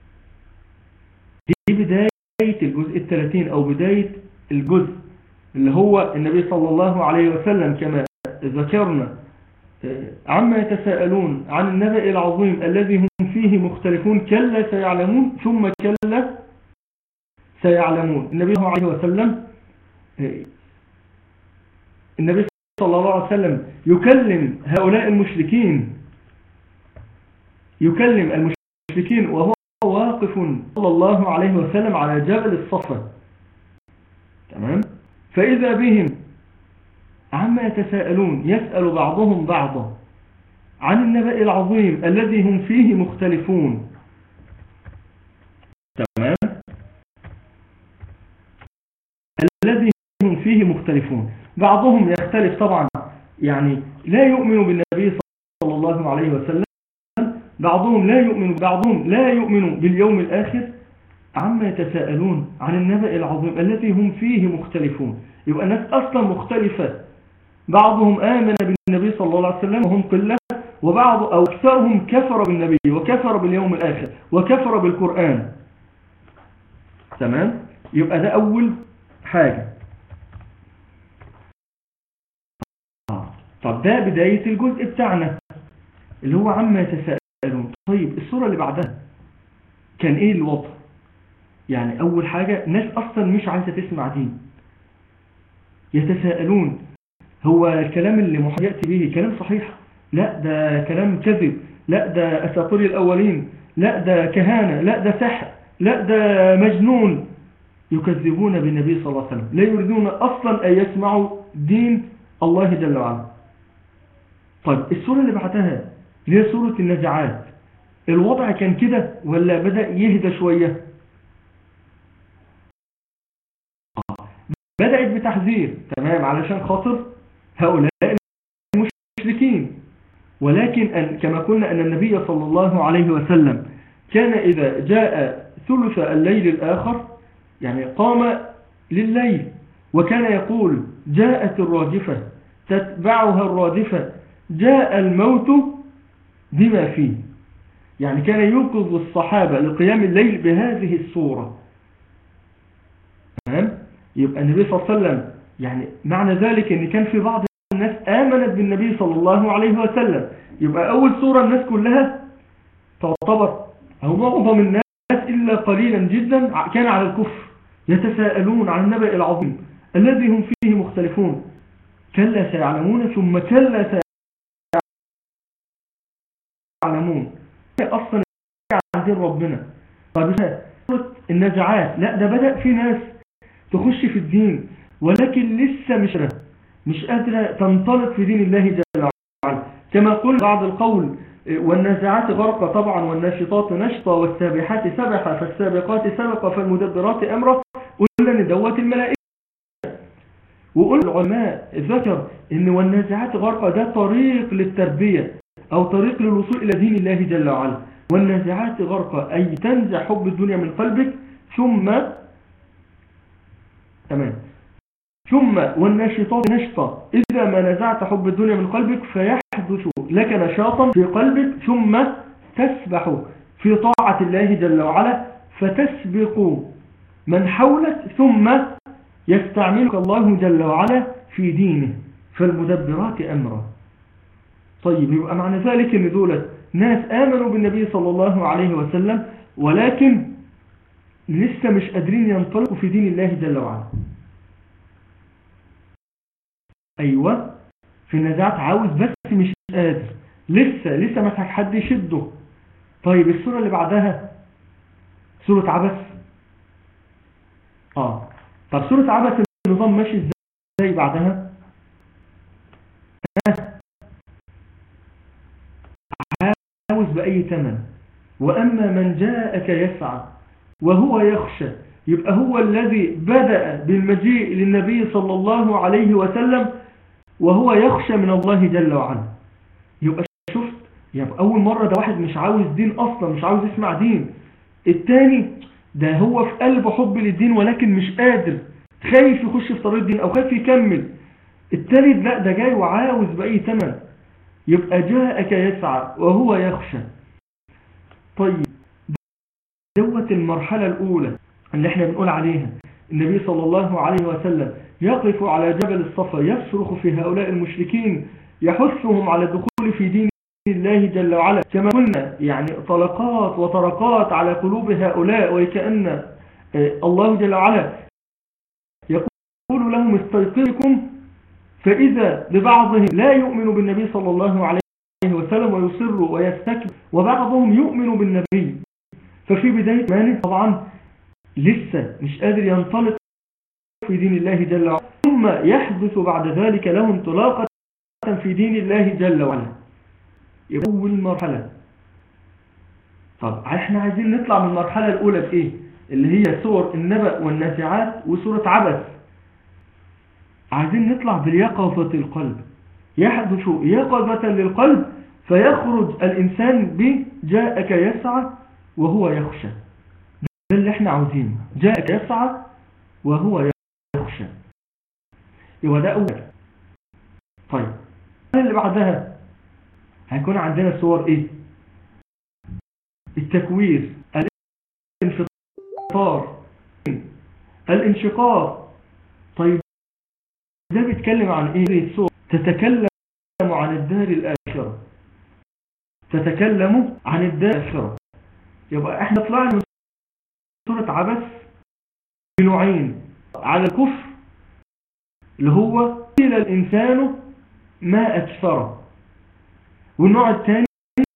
دي بداية الجزء الثلاثين او بداية الجزء اللي هو النبي صلى الله عليه وسلم كما ذكرنا عما يتساءلون عن النبأ العظيم الذي هم فيه مختلفون كلا سيعلمون ثم كلا سيعلمون النبي صلى الله عليه وسلم النبي صلى الله عليه وسلم يكلم هؤلاء المشركين يكلم المشركين وهو واقف صلى الله عليه وسلم على جبل الصفا تمام فإذا بهم عما يتساءلون يسأل بعضهم بعضا عن النبأ العظيم الذي هم فيه مختلفون الذي هم فيه مختلفون بعضهم يختلف طبعا يعني لا يؤمن بالنبي صلى الله عليه وسلم بعضهم لا يؤمن بعضهم لا يؤمن باليوم الآخر عما يتساءلون عن النبأ العظيم الذي هم فيه مختلفون يبقى الناس أصلا مختلفة بعضهم آمن بالنبي صلى الله عليه وسلم وهم قلة وبعض أو أكثرهم كفر بالنبي وكفر باليوم الآخر وكفر بالقرآن تمام يبقى ده أول حاجة آه. طب ده بداية الجزء بتاعنا اللي هو عما يتساءلون طيب الصورة اللي بعدها كان ايه الوضع يعني اول حاجة ناس اصلا مش عايزة تسمع دين يتساءلون هو الكلام اللي محمد يأتي به كلام صحيح لا ده كلام كذب لا ده أساطير الأولين لا ده كهانة لا ده سحر لا ده مجنون يكذبون بالنبي صلى الله عليه وسلم لا يريدون أصلا أن يسمعوا دين الله جل وعلا طيب السورة اللي بعدها اللي هي سورة النزعات الوضع كان كده ولا بدأ يهدى شوية بدأت بتحذير تمام علشان خاطر هؤلاء المشركين ولكن أن كما قلنا أن النبي صلى الله عليه وسلم كان إذا جاء ثلث الليل الآخر يعني قام لليل وكان يقول جاءت الراجفة تتبعها الرادفة جاء الموت بما فيه يعني كان يوقظ الصحابة لقيام الليل بهذه الصورة تمام يبقى النبي صلى الله عليه وسلم يعني معنى ذلك ان كان في بعض الناس آمنت بالنبي صلى الله عليه وسلم يبقى أول صورة الناس كلها تعتبر أو معظم الناس إلا قليلا جدا كان على الكفر يتساءلون عن النبأ العظيم الذي هم فيه مختلفون كلا سيعلمون ثم كلا سيعلمون أصلا عن دين ربنا طيب النزعات لا ده بدأ في ناس تخش في الدين ولكن لسه مش مش قادرة تنطلق في دين الله جل وعلا كما قل بعض القول والنازعات غرق طبعا والناشطات نشطة والسابحات سبحة فالسابقات سبقة فالمدبرات أمرة قلنا ان دوت الملائكة وقل العلماء ذكر ان والنازعات غرق ده طريق للتربية او طريق للوصول الى دين الله جل وعلا والنازعات غرق اي تنزع حب الدنيا من قلبك ثم تمام ثم والناشطات نشطة إذا ما نزعت حب الدنيا من قلبك فيحدث لك نشاطا في قلبك ثم تسبح في طاعة الله جل وعلا فتسبق من حولك ثم يستعملك الله جل وعلا في دينه فالمدبرات أمرا طيب يبقى معنى ذلك ان دولة ناس آمنوا بالنبي صلى الله عليه وسلم ولكن لسه مش قادرين ينطلقوا في دين الله جل وعلا ايوه في النزاعات عاوز بس مش قادر لسه لسه محتاج حد يشده طيب السورة اللي بعدها سورة عبس اه طب سورة عبس النظام ماشي ازاي بعدها عاوز بأي ثمن وأما من جاءك يسعى وهو يخشى يبقى هو الذي بدأ بالمجيء للنبي صلى الله عليه وسلم وهو يخشى من الله جل وعلا يبقى شفت يبقى أول مرة ده واحد مش عاوز دين أصلا مش عاوز يسمع دين التاني ده هو في قلبه حب للدين ولكن مش قادر خايف يخش في طريق الدين أو خايف يكمل التالت لا ده جاي وعاوز بأي ثمن يبقى جاءك يسعى وهو يخشى طيب دوت المرحلة الأولى اللي احنا بنقول عليها النبي صلى الله عليه وسلم يقف على جبل الصفا يصرخ في هؤلاء المشركين يحثهم على الدخول في دين الله جل وعلا كما قلنا يعني طلقات وطرقات على قلوب هؤلاء وكأن الله جل وعلا يقول لهم استيقظكم فإذا ببعضهم لا يؤمن بالنبي صلى الله عليه وسلم ويصر ويستكبر وبعضهم يؤمن بالنبي ففي بداية مانه طبعا لسه مش قادر ينطلق في دين الله جل وعلا ثم يحدث بعد ذلك له انطلاقة في دين الله جل وعلا أول مرحلة طب احنا عايزين نطلع من المرحلة الأولى بإيه اللي هي سور النبأ والنازعات وسورة عبس عايزين نطلع باليقظة القلب يحدث يقظة للقلب فيخرج الإنسان بجاءك يسعى وهو يخشى ده اللي احنا عاوزينه جاءك يسعى وهو يخشى يبقى ده أول طيب اللي بعدها هيكون عندنا صور ايه التكوير الانفطار الانشقاق طيب ده بيتكلم عن ايه الصور تتكلم عن الدار الآخرة تتكلم عن الدار الآخرة يبقى احنا طلعنا من سورة عبس بنوعين على الكفر اللي هو قيل الإنسان ما أكثره والنوع الثاني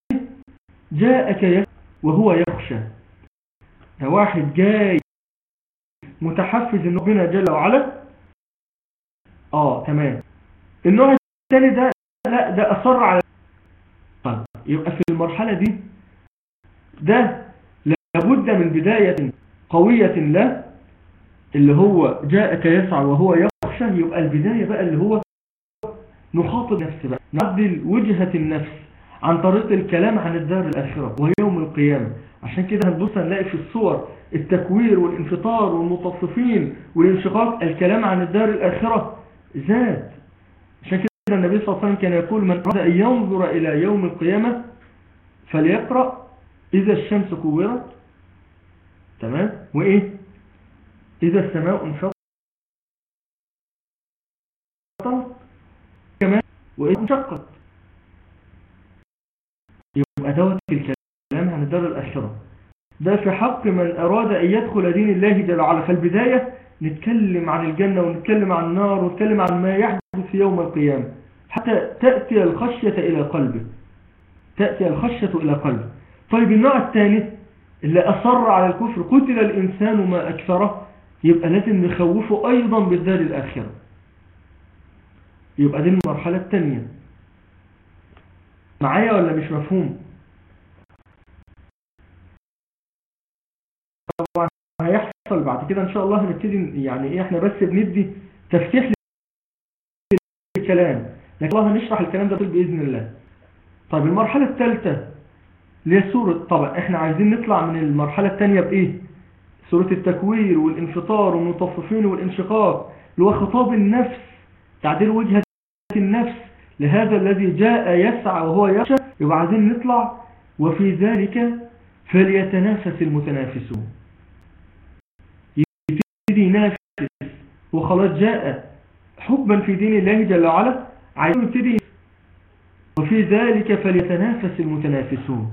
جاءك وهو يخشى ده واحد جاي متحفز ان ربنا جل وعلا اه تمام النوع الثاني ده لا ده اصر على طيب يبقى في المرحلة دي ده لابد من بداية قوية له اللي هو جاءك يسعى وهو يخشى يبقى البداية بقى اللي هو نخاطب نفس بقى نعدل وجهة النفس عن طريق الكلام عن الدار الآخرة ويوم القيامة عشان كده هنبص هنلاقي في الصور التكوير والانفطار والمطففين والانشقاق الكلام عن الدار الآخرة زاد عشان كده النبي صلى الله عليه وسلم كان يقول من أراد أن ينظر إلى يوم القيامة فليقرأ إذا الشمس كورت تمام وإيه إذا السماء انشقت كمان وإذا انشقت يبقى دوت الكلام عن الدار الآخرة ده في حق من أراد أن يدخل دين الله جل وعلا فالبداية نتكلم عن الجنة ونتكلم عن النار ونتكلم عن ما يحدث في يوم القيامة حتى تأتي الخشية إلى قلبه تأتي الخشية إلى قلبه طيب النوع الثاني اللي أصر على الكفر قتل الإنسان ما أكثره يبقى لازم نخوفه أيضا بالدار الآخرة يبقى دي المرحلة الثانية معايا ولا مش مفهوم طبعا هيحصل بعد كده ان شاء الله هنبتدي يعني ايه احنا بس بندي تفتيح للكلام لكن الله هنشرح الكلام ده باذن الله طيب المرحله الثالثه اللي هي سوره طبعا احنا عايزين نطلع من المرحله الثانيه بايه سوره التكوير والانفطار والمطففين والانشقاق اللي هو خطاب النفس تعديل وجهه النفس لهذا الذي جاء يسعى وهو يخشى يبقى عايزين نطلع وفي ذلك فليتنافس المتنافسون يبتدي ينافس وخلاص جاء حبا في دين الله جل وعلا عايزين يبتدي وفي ذلك فليتنافس المتنافسون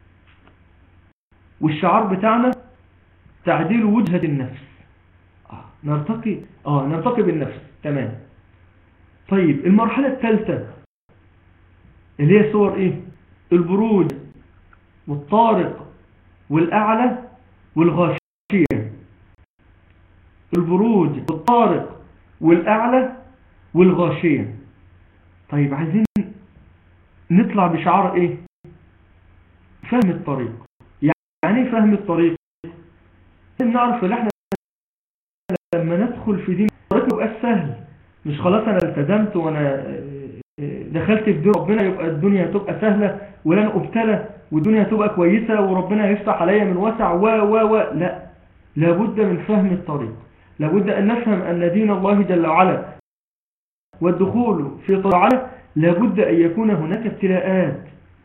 والشعار بتاعنا تعديل وجهة النفس آه. نرتقي اه نرتقي بالنفس تمام طيب المرحلة الثالثة اللي هي صور ايه البروج والطارق والأعلى والغاشية البروج والطارق والأعلى والغاشية طيب عايزين نطلع بشعار ايه فهم الطريق يعني فهم الطريق نعرف ان احنا لما ندخل في دين الطريق يبقى سهل مش خلاص انا التزمت وانا دخلت في دين ربنا يبقى الدنيا هتبقى سهلة ولن ابتلى والدنيا هتبقى كويسة وربنا هيفتح عليا من وسع و و و لا لابد من فهم الطريق لابد ان نفهم ان دين الله جل وعلا والدخول في طاعته لابد ان يكون هناك ابتلاءات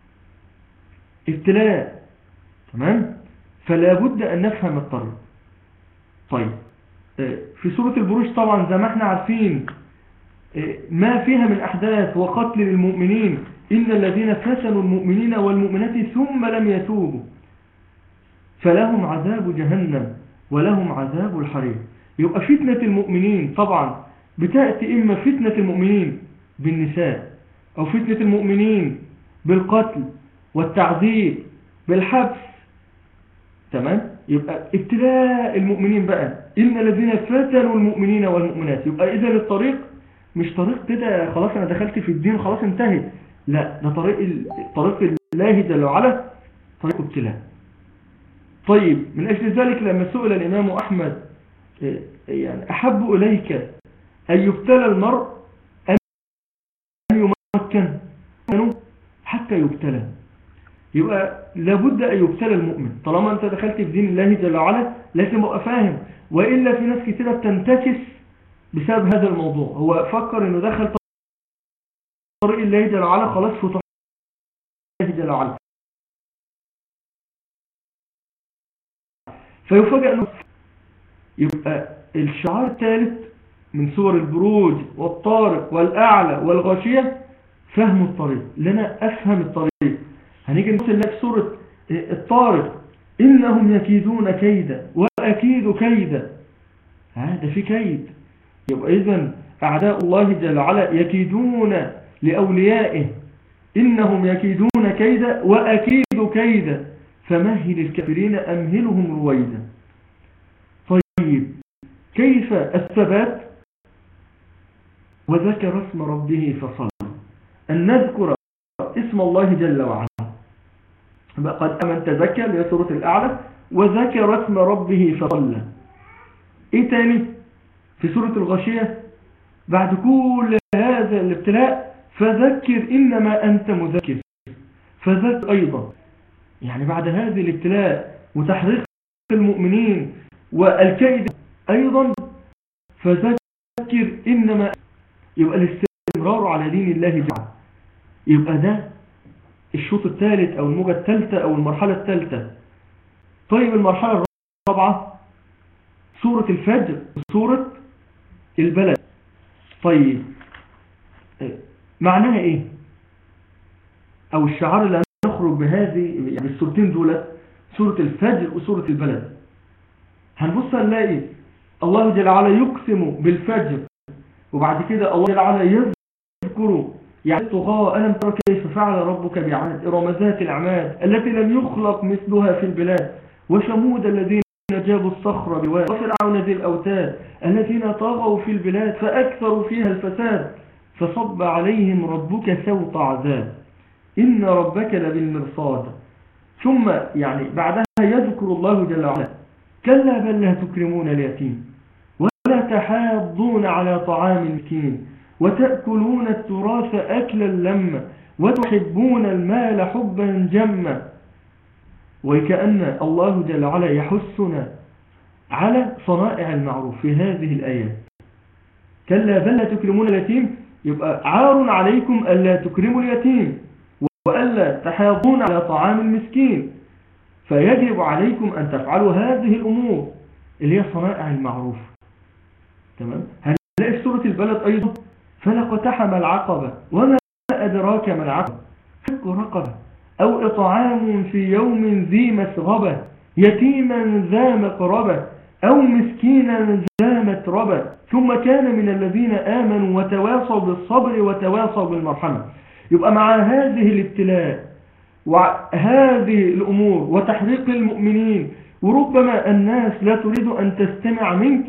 ابتلاء تمام فلا بد ان نفهم الطريق طيب في سورة البروج طبعا زي ما احنا عارفين ما فيها من أحداث وقتل للمؤمنين إن الذين فتنوا المؤمنين والمؤمنات ثم لم يتوبوا فلهم عذاب جهنم ولهم عذاب الحريق يبقى فتنة المؤمنين طبعا بتأتي إما فتنة المؤمنين بالنساء أو فتنة المؤمنين بالقتل والتعذيب بالحبس تمام يبقى ابتلاء المؤمنين بقى إن الذين فتنوا المؤمنين والمؤمنات يبقى إذا الطريق مش طريق كده خلاص أنا دخلت في الدين خلاص انتهت لا ده طريق طريق الله جل وعلا طريق ابتلاء طيب من أجل ذلك لما سئل الإمام أحمد يعني أحب إليك أن يبتلى المرء أن يمكن حتى يبتلى يبقى لابد أن يبتلى المؤمن طالما أنت دخلت في دين الله جل وعلا لازم أبقى فاهم وإلا في ناس كتيرة بتنتكس بسبب هذا الموضوع هو فكر أنه دخل طريق الله جل وعلا خلاص فتح الله جل وعلا فيفاجئ أنه يبقى الشعار الثالث من سور البروج والطارق والأعلى والغاشية فهم الطريق لنا أفهم الطريق هنيجي نبص لك سورة الطارق إنهم يكيدون كيدا وأكيد كيدا هذا في كيد يبقى إذن أعداء الله جل وعلا يكيدون لأوليائه إنهم يكيدون كيدا وأكيد كيدا فمهل الكافرين أمهلهم رويدا طيب كيف الثبات وذكر اسم ربه فصلى أن نذكر اسم الله جل وعلا قد أمن تذكر لسورة سورة الأعلى وذكر اسم ربه فصلى إيه تاني في سورة الغشية بعد كل هذا الابتلاء فذكر إنما أنت مذكر فذكر أيضا يعني بعد هذه الابتلاء وتحريق المؤمنين والكيد أيضا فذكر إنما يبقى الاستمرار على دين الله جعل يبقى ده الشوط الثالث أو الموجة الثالثة أو المرحلة الثالثة طيب المرحلة الرابعة سورة الفجر وسورة البلد طيب معناها ايه او الشعار اللي نخرج بهذه يعني السورتين دولت سورة الفجر وسورة البلد هنبص نلاقي الله جل وعلا يقسم بالفجر وبعد كده الله جل وعلا يذكر يعني الطغاة ألم ترى كيف فعل ربك بعاد إرم ذات الأعماد التي لم يخلق مثلها في البلاد وشمود الذين جابوا الصخر بواد وفرعون ذي الأوتاد الذين طغوا في البلاد فأكثروا فيها الفساد فصب عليهم ربك سوط عذاب إن ربك لبالمرصاد ثم يعني بعدها يذكر الله جل وعلا كلا بل لا تكرمون اليتيم ولا تحاضون على طعام المسكين وتأكلون التراث أكلا لما وتحبون المال حبا جما وكأن الله جل وعلا يحثنا على صنائع المعروف في هذه الآيات كلا بل لا تكرمون اليتيم يبقى عار عليكم ألا تكرموا اليتيم وألا تحاضون على طعام المسكين فيجب عليكم أن تفعلوا هذه الأمور اللي هي صنائع المعروف تمام هنلاقي في سورة البلد أيضا فلقتحم العقبة وما أدراك ما العقبة فك رقبة أو إطعام في يوم ذي مسغبة يتيما ذا مقربة أو مسكينا ذا متربة ثم كان من الذين آمنوا وتواصوا بالصبر وتواصوا بالمرحمة يبقى مع هذه الابتلاء وهذه الأمور وتحريق المؤمنين وربما الناس لا تريد أن تستمع منك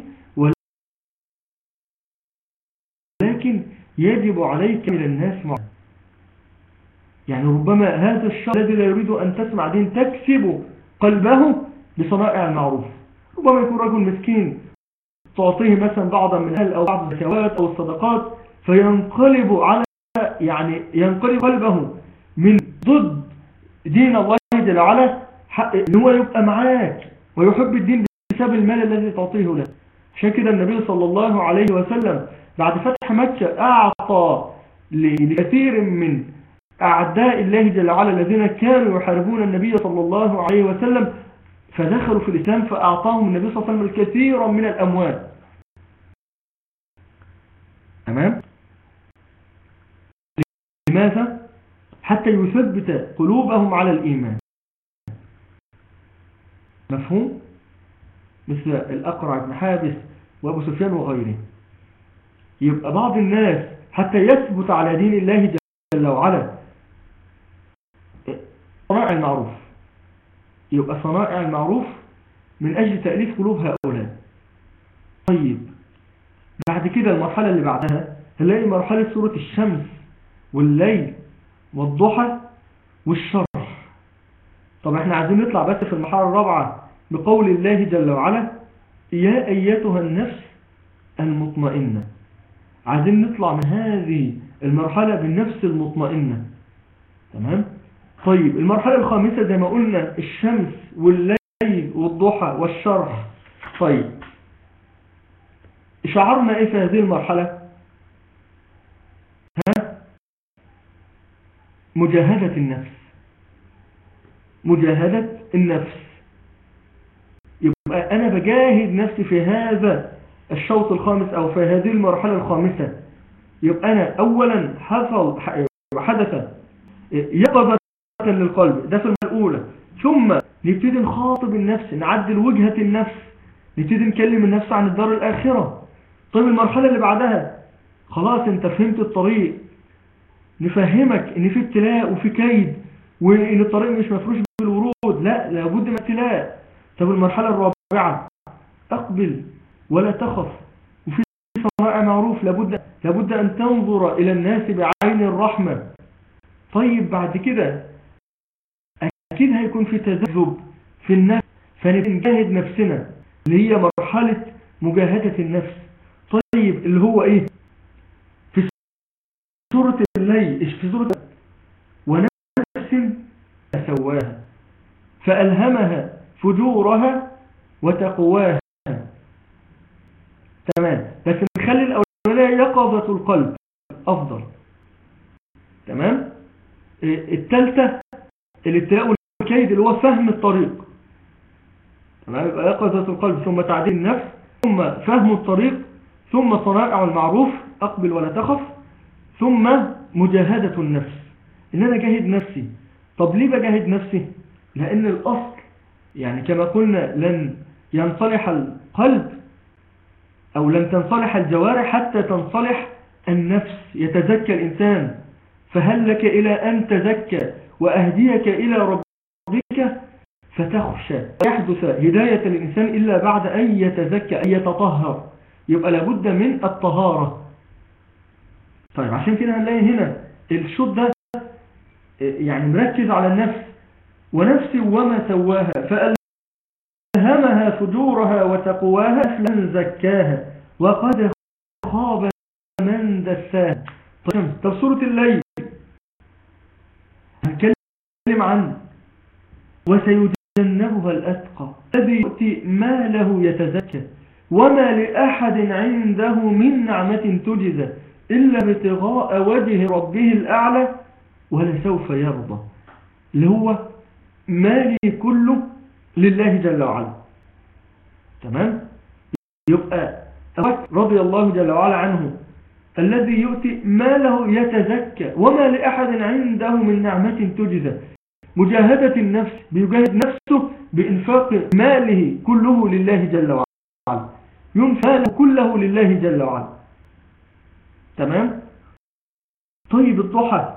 ولكن يجب عليك من الناس معه يعني ربما هذا الشخص الذي لا يريد أن تسمع دين تكسب قلبه بصنائع المعروف ربما يكون رجل مسكين تعطيه مثلا بعضا من أهل أو بعض الزكوات أو الصدقات فينقلب على يعني ينقلب قلبه من ضد دين الله جل وعلا ان هو يبقى معاك ويحب الدين بسبب المال الذي تعطيه له عشان كده النبي صلى الله عليه وسلم بعد فتح مكة أعطى لكثير من أعداء الله جل وعلا الذين كانوا يحاربون النبي صلى الله عليه وسلم فدخلوا في الإسلام فأعطاهم النبي صلى الله عليه وسلم الكثير من الأموال تمام لماذا حتى يثبت قلوبهم على الإيمان مفهوم مثل الأقرع بن حابس وأبو سفيان وغيره يبقى بعض الناس حتى يثبت على دين الله جل وعلا صنائع المعروف يبقى صنائع المعروف من أجل تأليف قلوب هؤلاء طيب بعد كده المرحلة اللي بعدها هنلاقي مرحلة سورة الشمس والليل والضحى والشرح طب احنا عايزين نطلع بس في المرحلة الرابعة بقول الله جل وعلا يا أيتها النفس المطمئنة عايزين نطلع من هذه المرحلة بالنفس المطمئنة تمام طيب المرحلة الخامسة زي ما قلنا الشمس والليل والضحى والشرح طيب شعرنا ايه في هذه المرحلة ها مجاهدة النفس مجاهدة النفس يبقى انا بجاهد نفسي في هذا الشوط الخامس او في هذه المرحلة الخامسة يبقى انا اولا حصل حدث يقظة للقلب ده في الاولى ثم نبتدي نخاطب النفس نعدل وجهة النفس نبتدي نكلم النفس عن الدار الاخرة طيب المرحلة اللي بعدها خلاص انت فهمت الطريق نفهمك ان في ابتلاء وفي كيد وان الطريق مش مفروش بالورود لا لابد من ابتلاء طب المرحلة الرابعة اقبل ولا تخف وفي صنائع معروف لابد, لابد ان تنظر الى الناس بعين الرحمة طيب بعد كده اكيد هيكون في تذبذب في النفس فنجاهد نفسنا اللي هي مرحلة مجاهدة النفس طيب اللي هو ايه في سورة الليل في سورة ونفس سواها فألهمها فجورها وتقواها تمام بس نخلي الأولانية يقظة القلب أفضل تمام الثالثة الابتلاء والكيد اللي هو فهم الطريق تمام يبقى يقظة القلب ثم تعديل النفس ثم فهم الطريق ثم صنائع المعروف أقبل ولا تخف ثم مجاهدة النفس إن أنا جاهد نفسي طب ليه بجاهد نفسي لأن الأصل يعني كما قلنا لن ينصلح القلب أو لن تنصلح الجوارح حتى تنصلح النفس يتزكى الإنسان فهل لك إلى أن تزكى وأهديك إلى ربك فتخشى يحدث هداية الإنسان إلا بعد أن يتزكى أن يتطهر يبقى لابد من الطهارة طيب عشان كده هنلاقي هنا الشوط ده يعني مركز على النفس ونفس وما سواها فألهمها فجورها وتقواها فلن زكاها وقد خاب من دساها طيب طب سورة الليل هنتكلم عن وسيجنبها الأتقى الذي يؤتي ماله يتزكى وما لأحد عنده من نعمة تجزى إلا ابتغاء وجه ربه الأعلى ولسوف يرضى اللي هو مالي كله لله جل وعلا تمام يبقى رضي الله جل وعلا عنه الذي يؤتي ماله يتزكى وما لأحد عنده من نعمة تجزى مجاهدة النفس بيجاهد نفسه بإنفاق ماله كله لله جل وعلا ينفق كله لله جل وعلا تمام طيب الضحى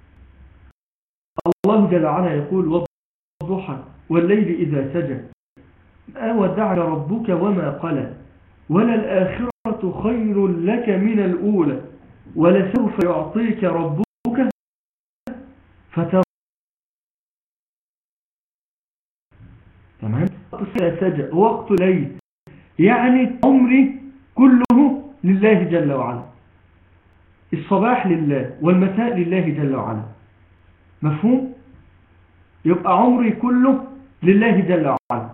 الله جل وعلا يقول والضحى والليل إذا سجى ما ودعك ربك وما قلى وللآخرة خير لك من الأولى ولسوف يعطيك ربك فترى تمام سجى وقت ليل يعني عمري كله لله جل وعلا الصباح لله والمساء لله جل وعلا مفهوم يبقى عمري كله لله جل وعلا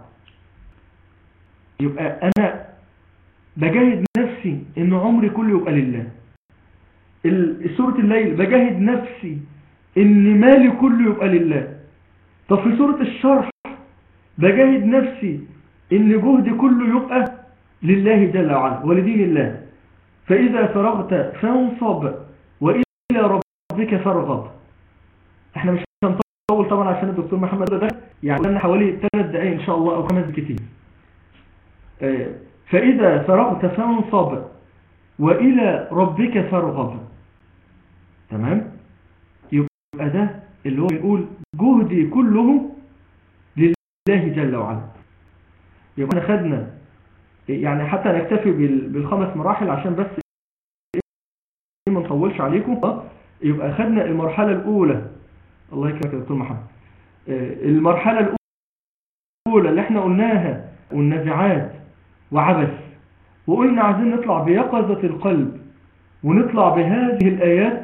يبقى أنا بجاهد نفسي إن عمري كله يبقى لله سورة الليل بجاهد نفسي إن مالي كله يبقى لله طب في سورة الشرح بجاهد نفسي إن جهدي كله يبقى لله جل وعلا ولدين الله فإذا فرغت فانصب وإلى ربك فارغب احنا مش هنطول طبعا عشان الدكتور محمد ده يعني لنا حوالي ثلاث دقايق إن شاء الله أو خمس كتير فإذا فرغت فانصب وإلى ربك فارغب تمام يبقى ده اللي هو بيقول جهدي كله لله جل وعلا يبقى احنا خدنا يعني حتى نكتفي بالخمس مراحل عشان بس ما نطولش عليكم يبقى خدنا المرحلة الأولى الله يكرمك يا دكتور محمد المرحلة الأولى اللي احنا قلناها والنزعات وعبث وقلنا عايزين نطلع بيقظة القلب ونطلع بهذه الآيات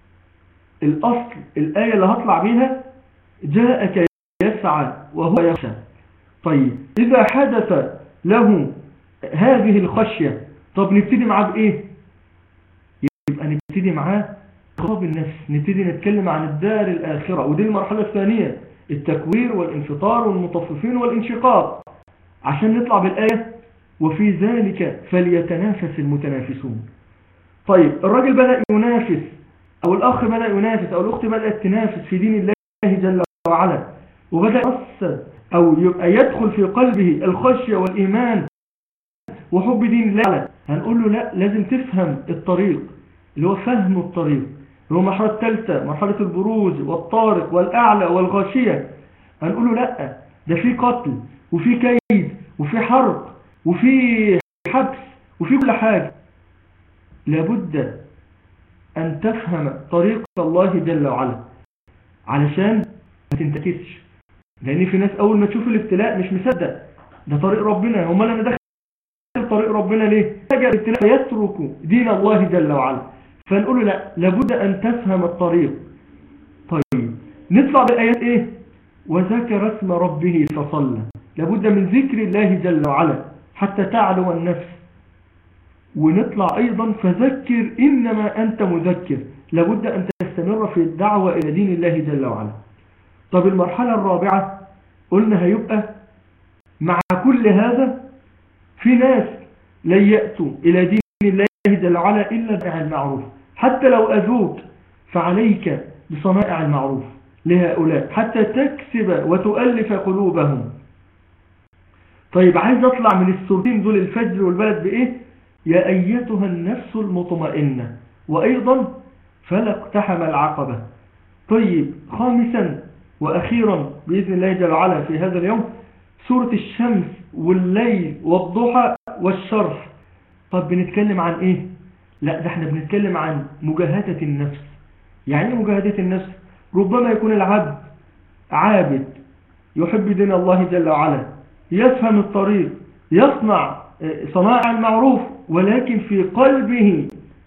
الأصل الآية اللي هطلع بيها جاءك يسعى وهو يخشى طيب إذا حدث له هذه الخشية طب نبتدي معاه بإيه يبقى نبتدي معاه خطاب النفس نبتدي نتكلم عن الدار الآخرة ودي المرحلة الثانية التكوير والانفطار والمطففين والانشقاق عشان نطلع بالآية وفي ذلك فليتنافس المتنافسون طيب الراجل بدأ ينافس أو الأخ بدأ ينافس أو الأخت بدأت تنافس في دين الله جل وعلا وبدأ يأثر أو يبقى يدخل في قلبه الخشية والإيمان وحب دين الله هنقول له لا لازم تفهم الطريق اللي هو فهم الطريق اللي هو المرحلة الثالثة مرحلة البروز والطارق والأعلى والغاشية هنقول له لا ده في قتل وفي كيد وفي حرب وفي حبس وفي كل حاجة لابد أن تفهم طريق الله جل وعلا علشان ما تنتكسش لأن في ناس أول ما تشوف الابتلاء مش مصدق ده طريق ربنا هم أنا داخل طريق ربنا ليه فجأة الابتلاء يترك دين الله جل وعلا فنقول له لا لابد أن تفهم الطريق طيب نطلع بالآيات إيه وذكر اسم ربه فصلى لابد من ذكر الله جل وعلا حتى تعلو النفس ونطلع أيضا فذكر إنما أنت مذكر لابد أن تستمر في الدعوة إلى دين الله جل وعلا طب المرحلة الرابعة قلنا هيبقى مع كل هذا في ناس لن يأتوا إلى دين الله جل وعلا إلا بصنائع المعروف حتى لو أذوك فعليك بصنائع المعروف لهؤلاء حتى تكسب وتؤلف قلوبهم طيب عايز أطلع من السورتين دول الفجر والبلد بإيه يا أيتها النفس المطمئنة وأيضا فلا اقتحم العقبة طيب خامسا وأخيرا بإذن الله جل وعلا في هذا اليوم سورة الشمس والليل والضحى والشرف طب بنتكلم عن ايه لا ده احنا بنتكلم عن مجاهدة النفس يعني ايه مجاهدة النفس ربما يكون العبد عابد يحب دين الله جل وعلا يفهم الطريق يصنع صناع المعروف ولكن في قلبه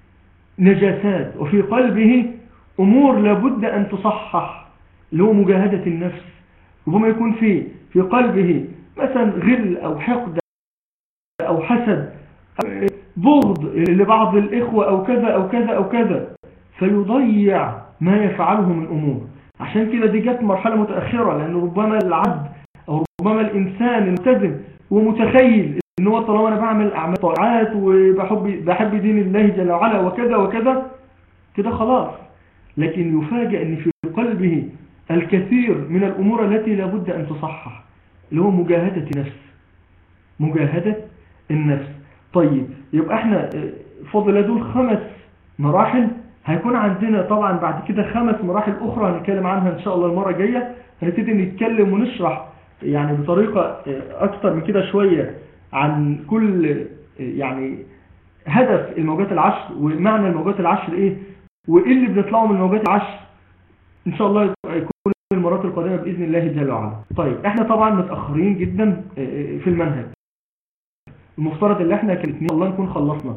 نجاسات وفي قلبه أمور لابد أن تصحح اللي هو مجاهدة النفس ربما يكون في في قلبه مثلا غل أو حقد أو حسد أو بغض لبعض الإخوة أو كذا أو كذا أو كذا فيضيع ما يفعله من أمور عشان كده دي جت مرحلة متأخرة لأن ربما العبد أو ربما الإنسان الملتزم هو متخيل ان هو طالما انا بعمل اعمال طاعات وبحب بحب دين الله جل وعلا وكذا وكذا كده خلاص لكن يفاجئ ان في قلبه الكثير من الامور التي لابد ان تصحح اللي هو مجاهدة نفس مجاهدة النفس طيب يبقى احنا فضل دول خمس مراحل هيكون عندنا طبعا بعد كده خمس مراحل اخرى هنتكلم عنها ان شاء الله المرة الجاية هنبتدي نتكلم ونشرح يعني بطريقة اكتر من كده شوية عن كل يعني هدف الموجات العشر ومعنى الموجات العشر ايه وايه اللي بنطلعه من الموجات العشر ان شاء الله يكون المرات القادمة بإذن الله جل وعلا طيب احنا طبعا متأخرين جدا في المنهج المفترض اللي احنا كالاثنين الله نكون خلصنا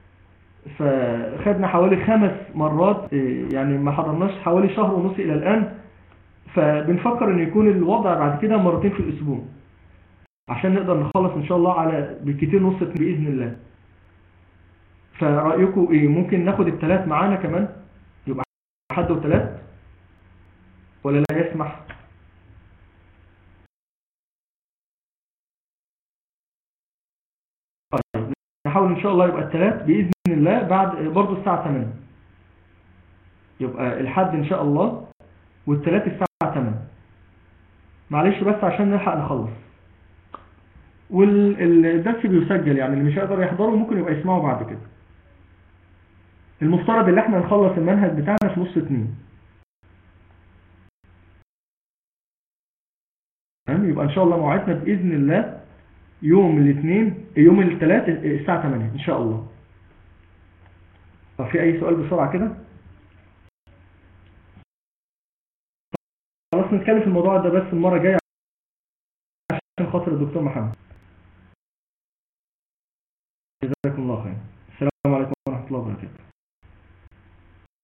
فخدنا حوالي خمس مرات يعني ما حضرناش حوالي شهر ونص الى الان فبنفكر ان يكون الوضع بعد كده مرتين في الاسبوع عشان نقدر نخلص ان شاء الله على بالكتير نص باذن الله فرأيكم ايه ممكن ناخد الثلاث معانا كمان يبقى حد وثلاث ولا لا يسمح طيب نحاول ان شاء الله يبقى الثلاث باذن الله بعد برضه الساعه 8 يبقى الحد ان شاء الله والثلاث الساعه 8 معلش بس عشان نلحق نخلص والدرس بيسجل يعني اللي مش هيقدر يحضره ممكن يبقى يسمعه بعد كده المفترض اللي احنا نخلص المنهج بتاعنا في نص اتنين تمام يبقى ان شاء الله موعدنا باذن الله يوم الاثنين يوم الثلاث الساعه 8 ان شاء الله طب في اي سؤال بسرعه كده خلاص نتكلم في الموضوع ده بس المره الجايه عشان خاطر الدكتور محمد جزاكم الله خير السلام عليكم ورحمه الله وبركاته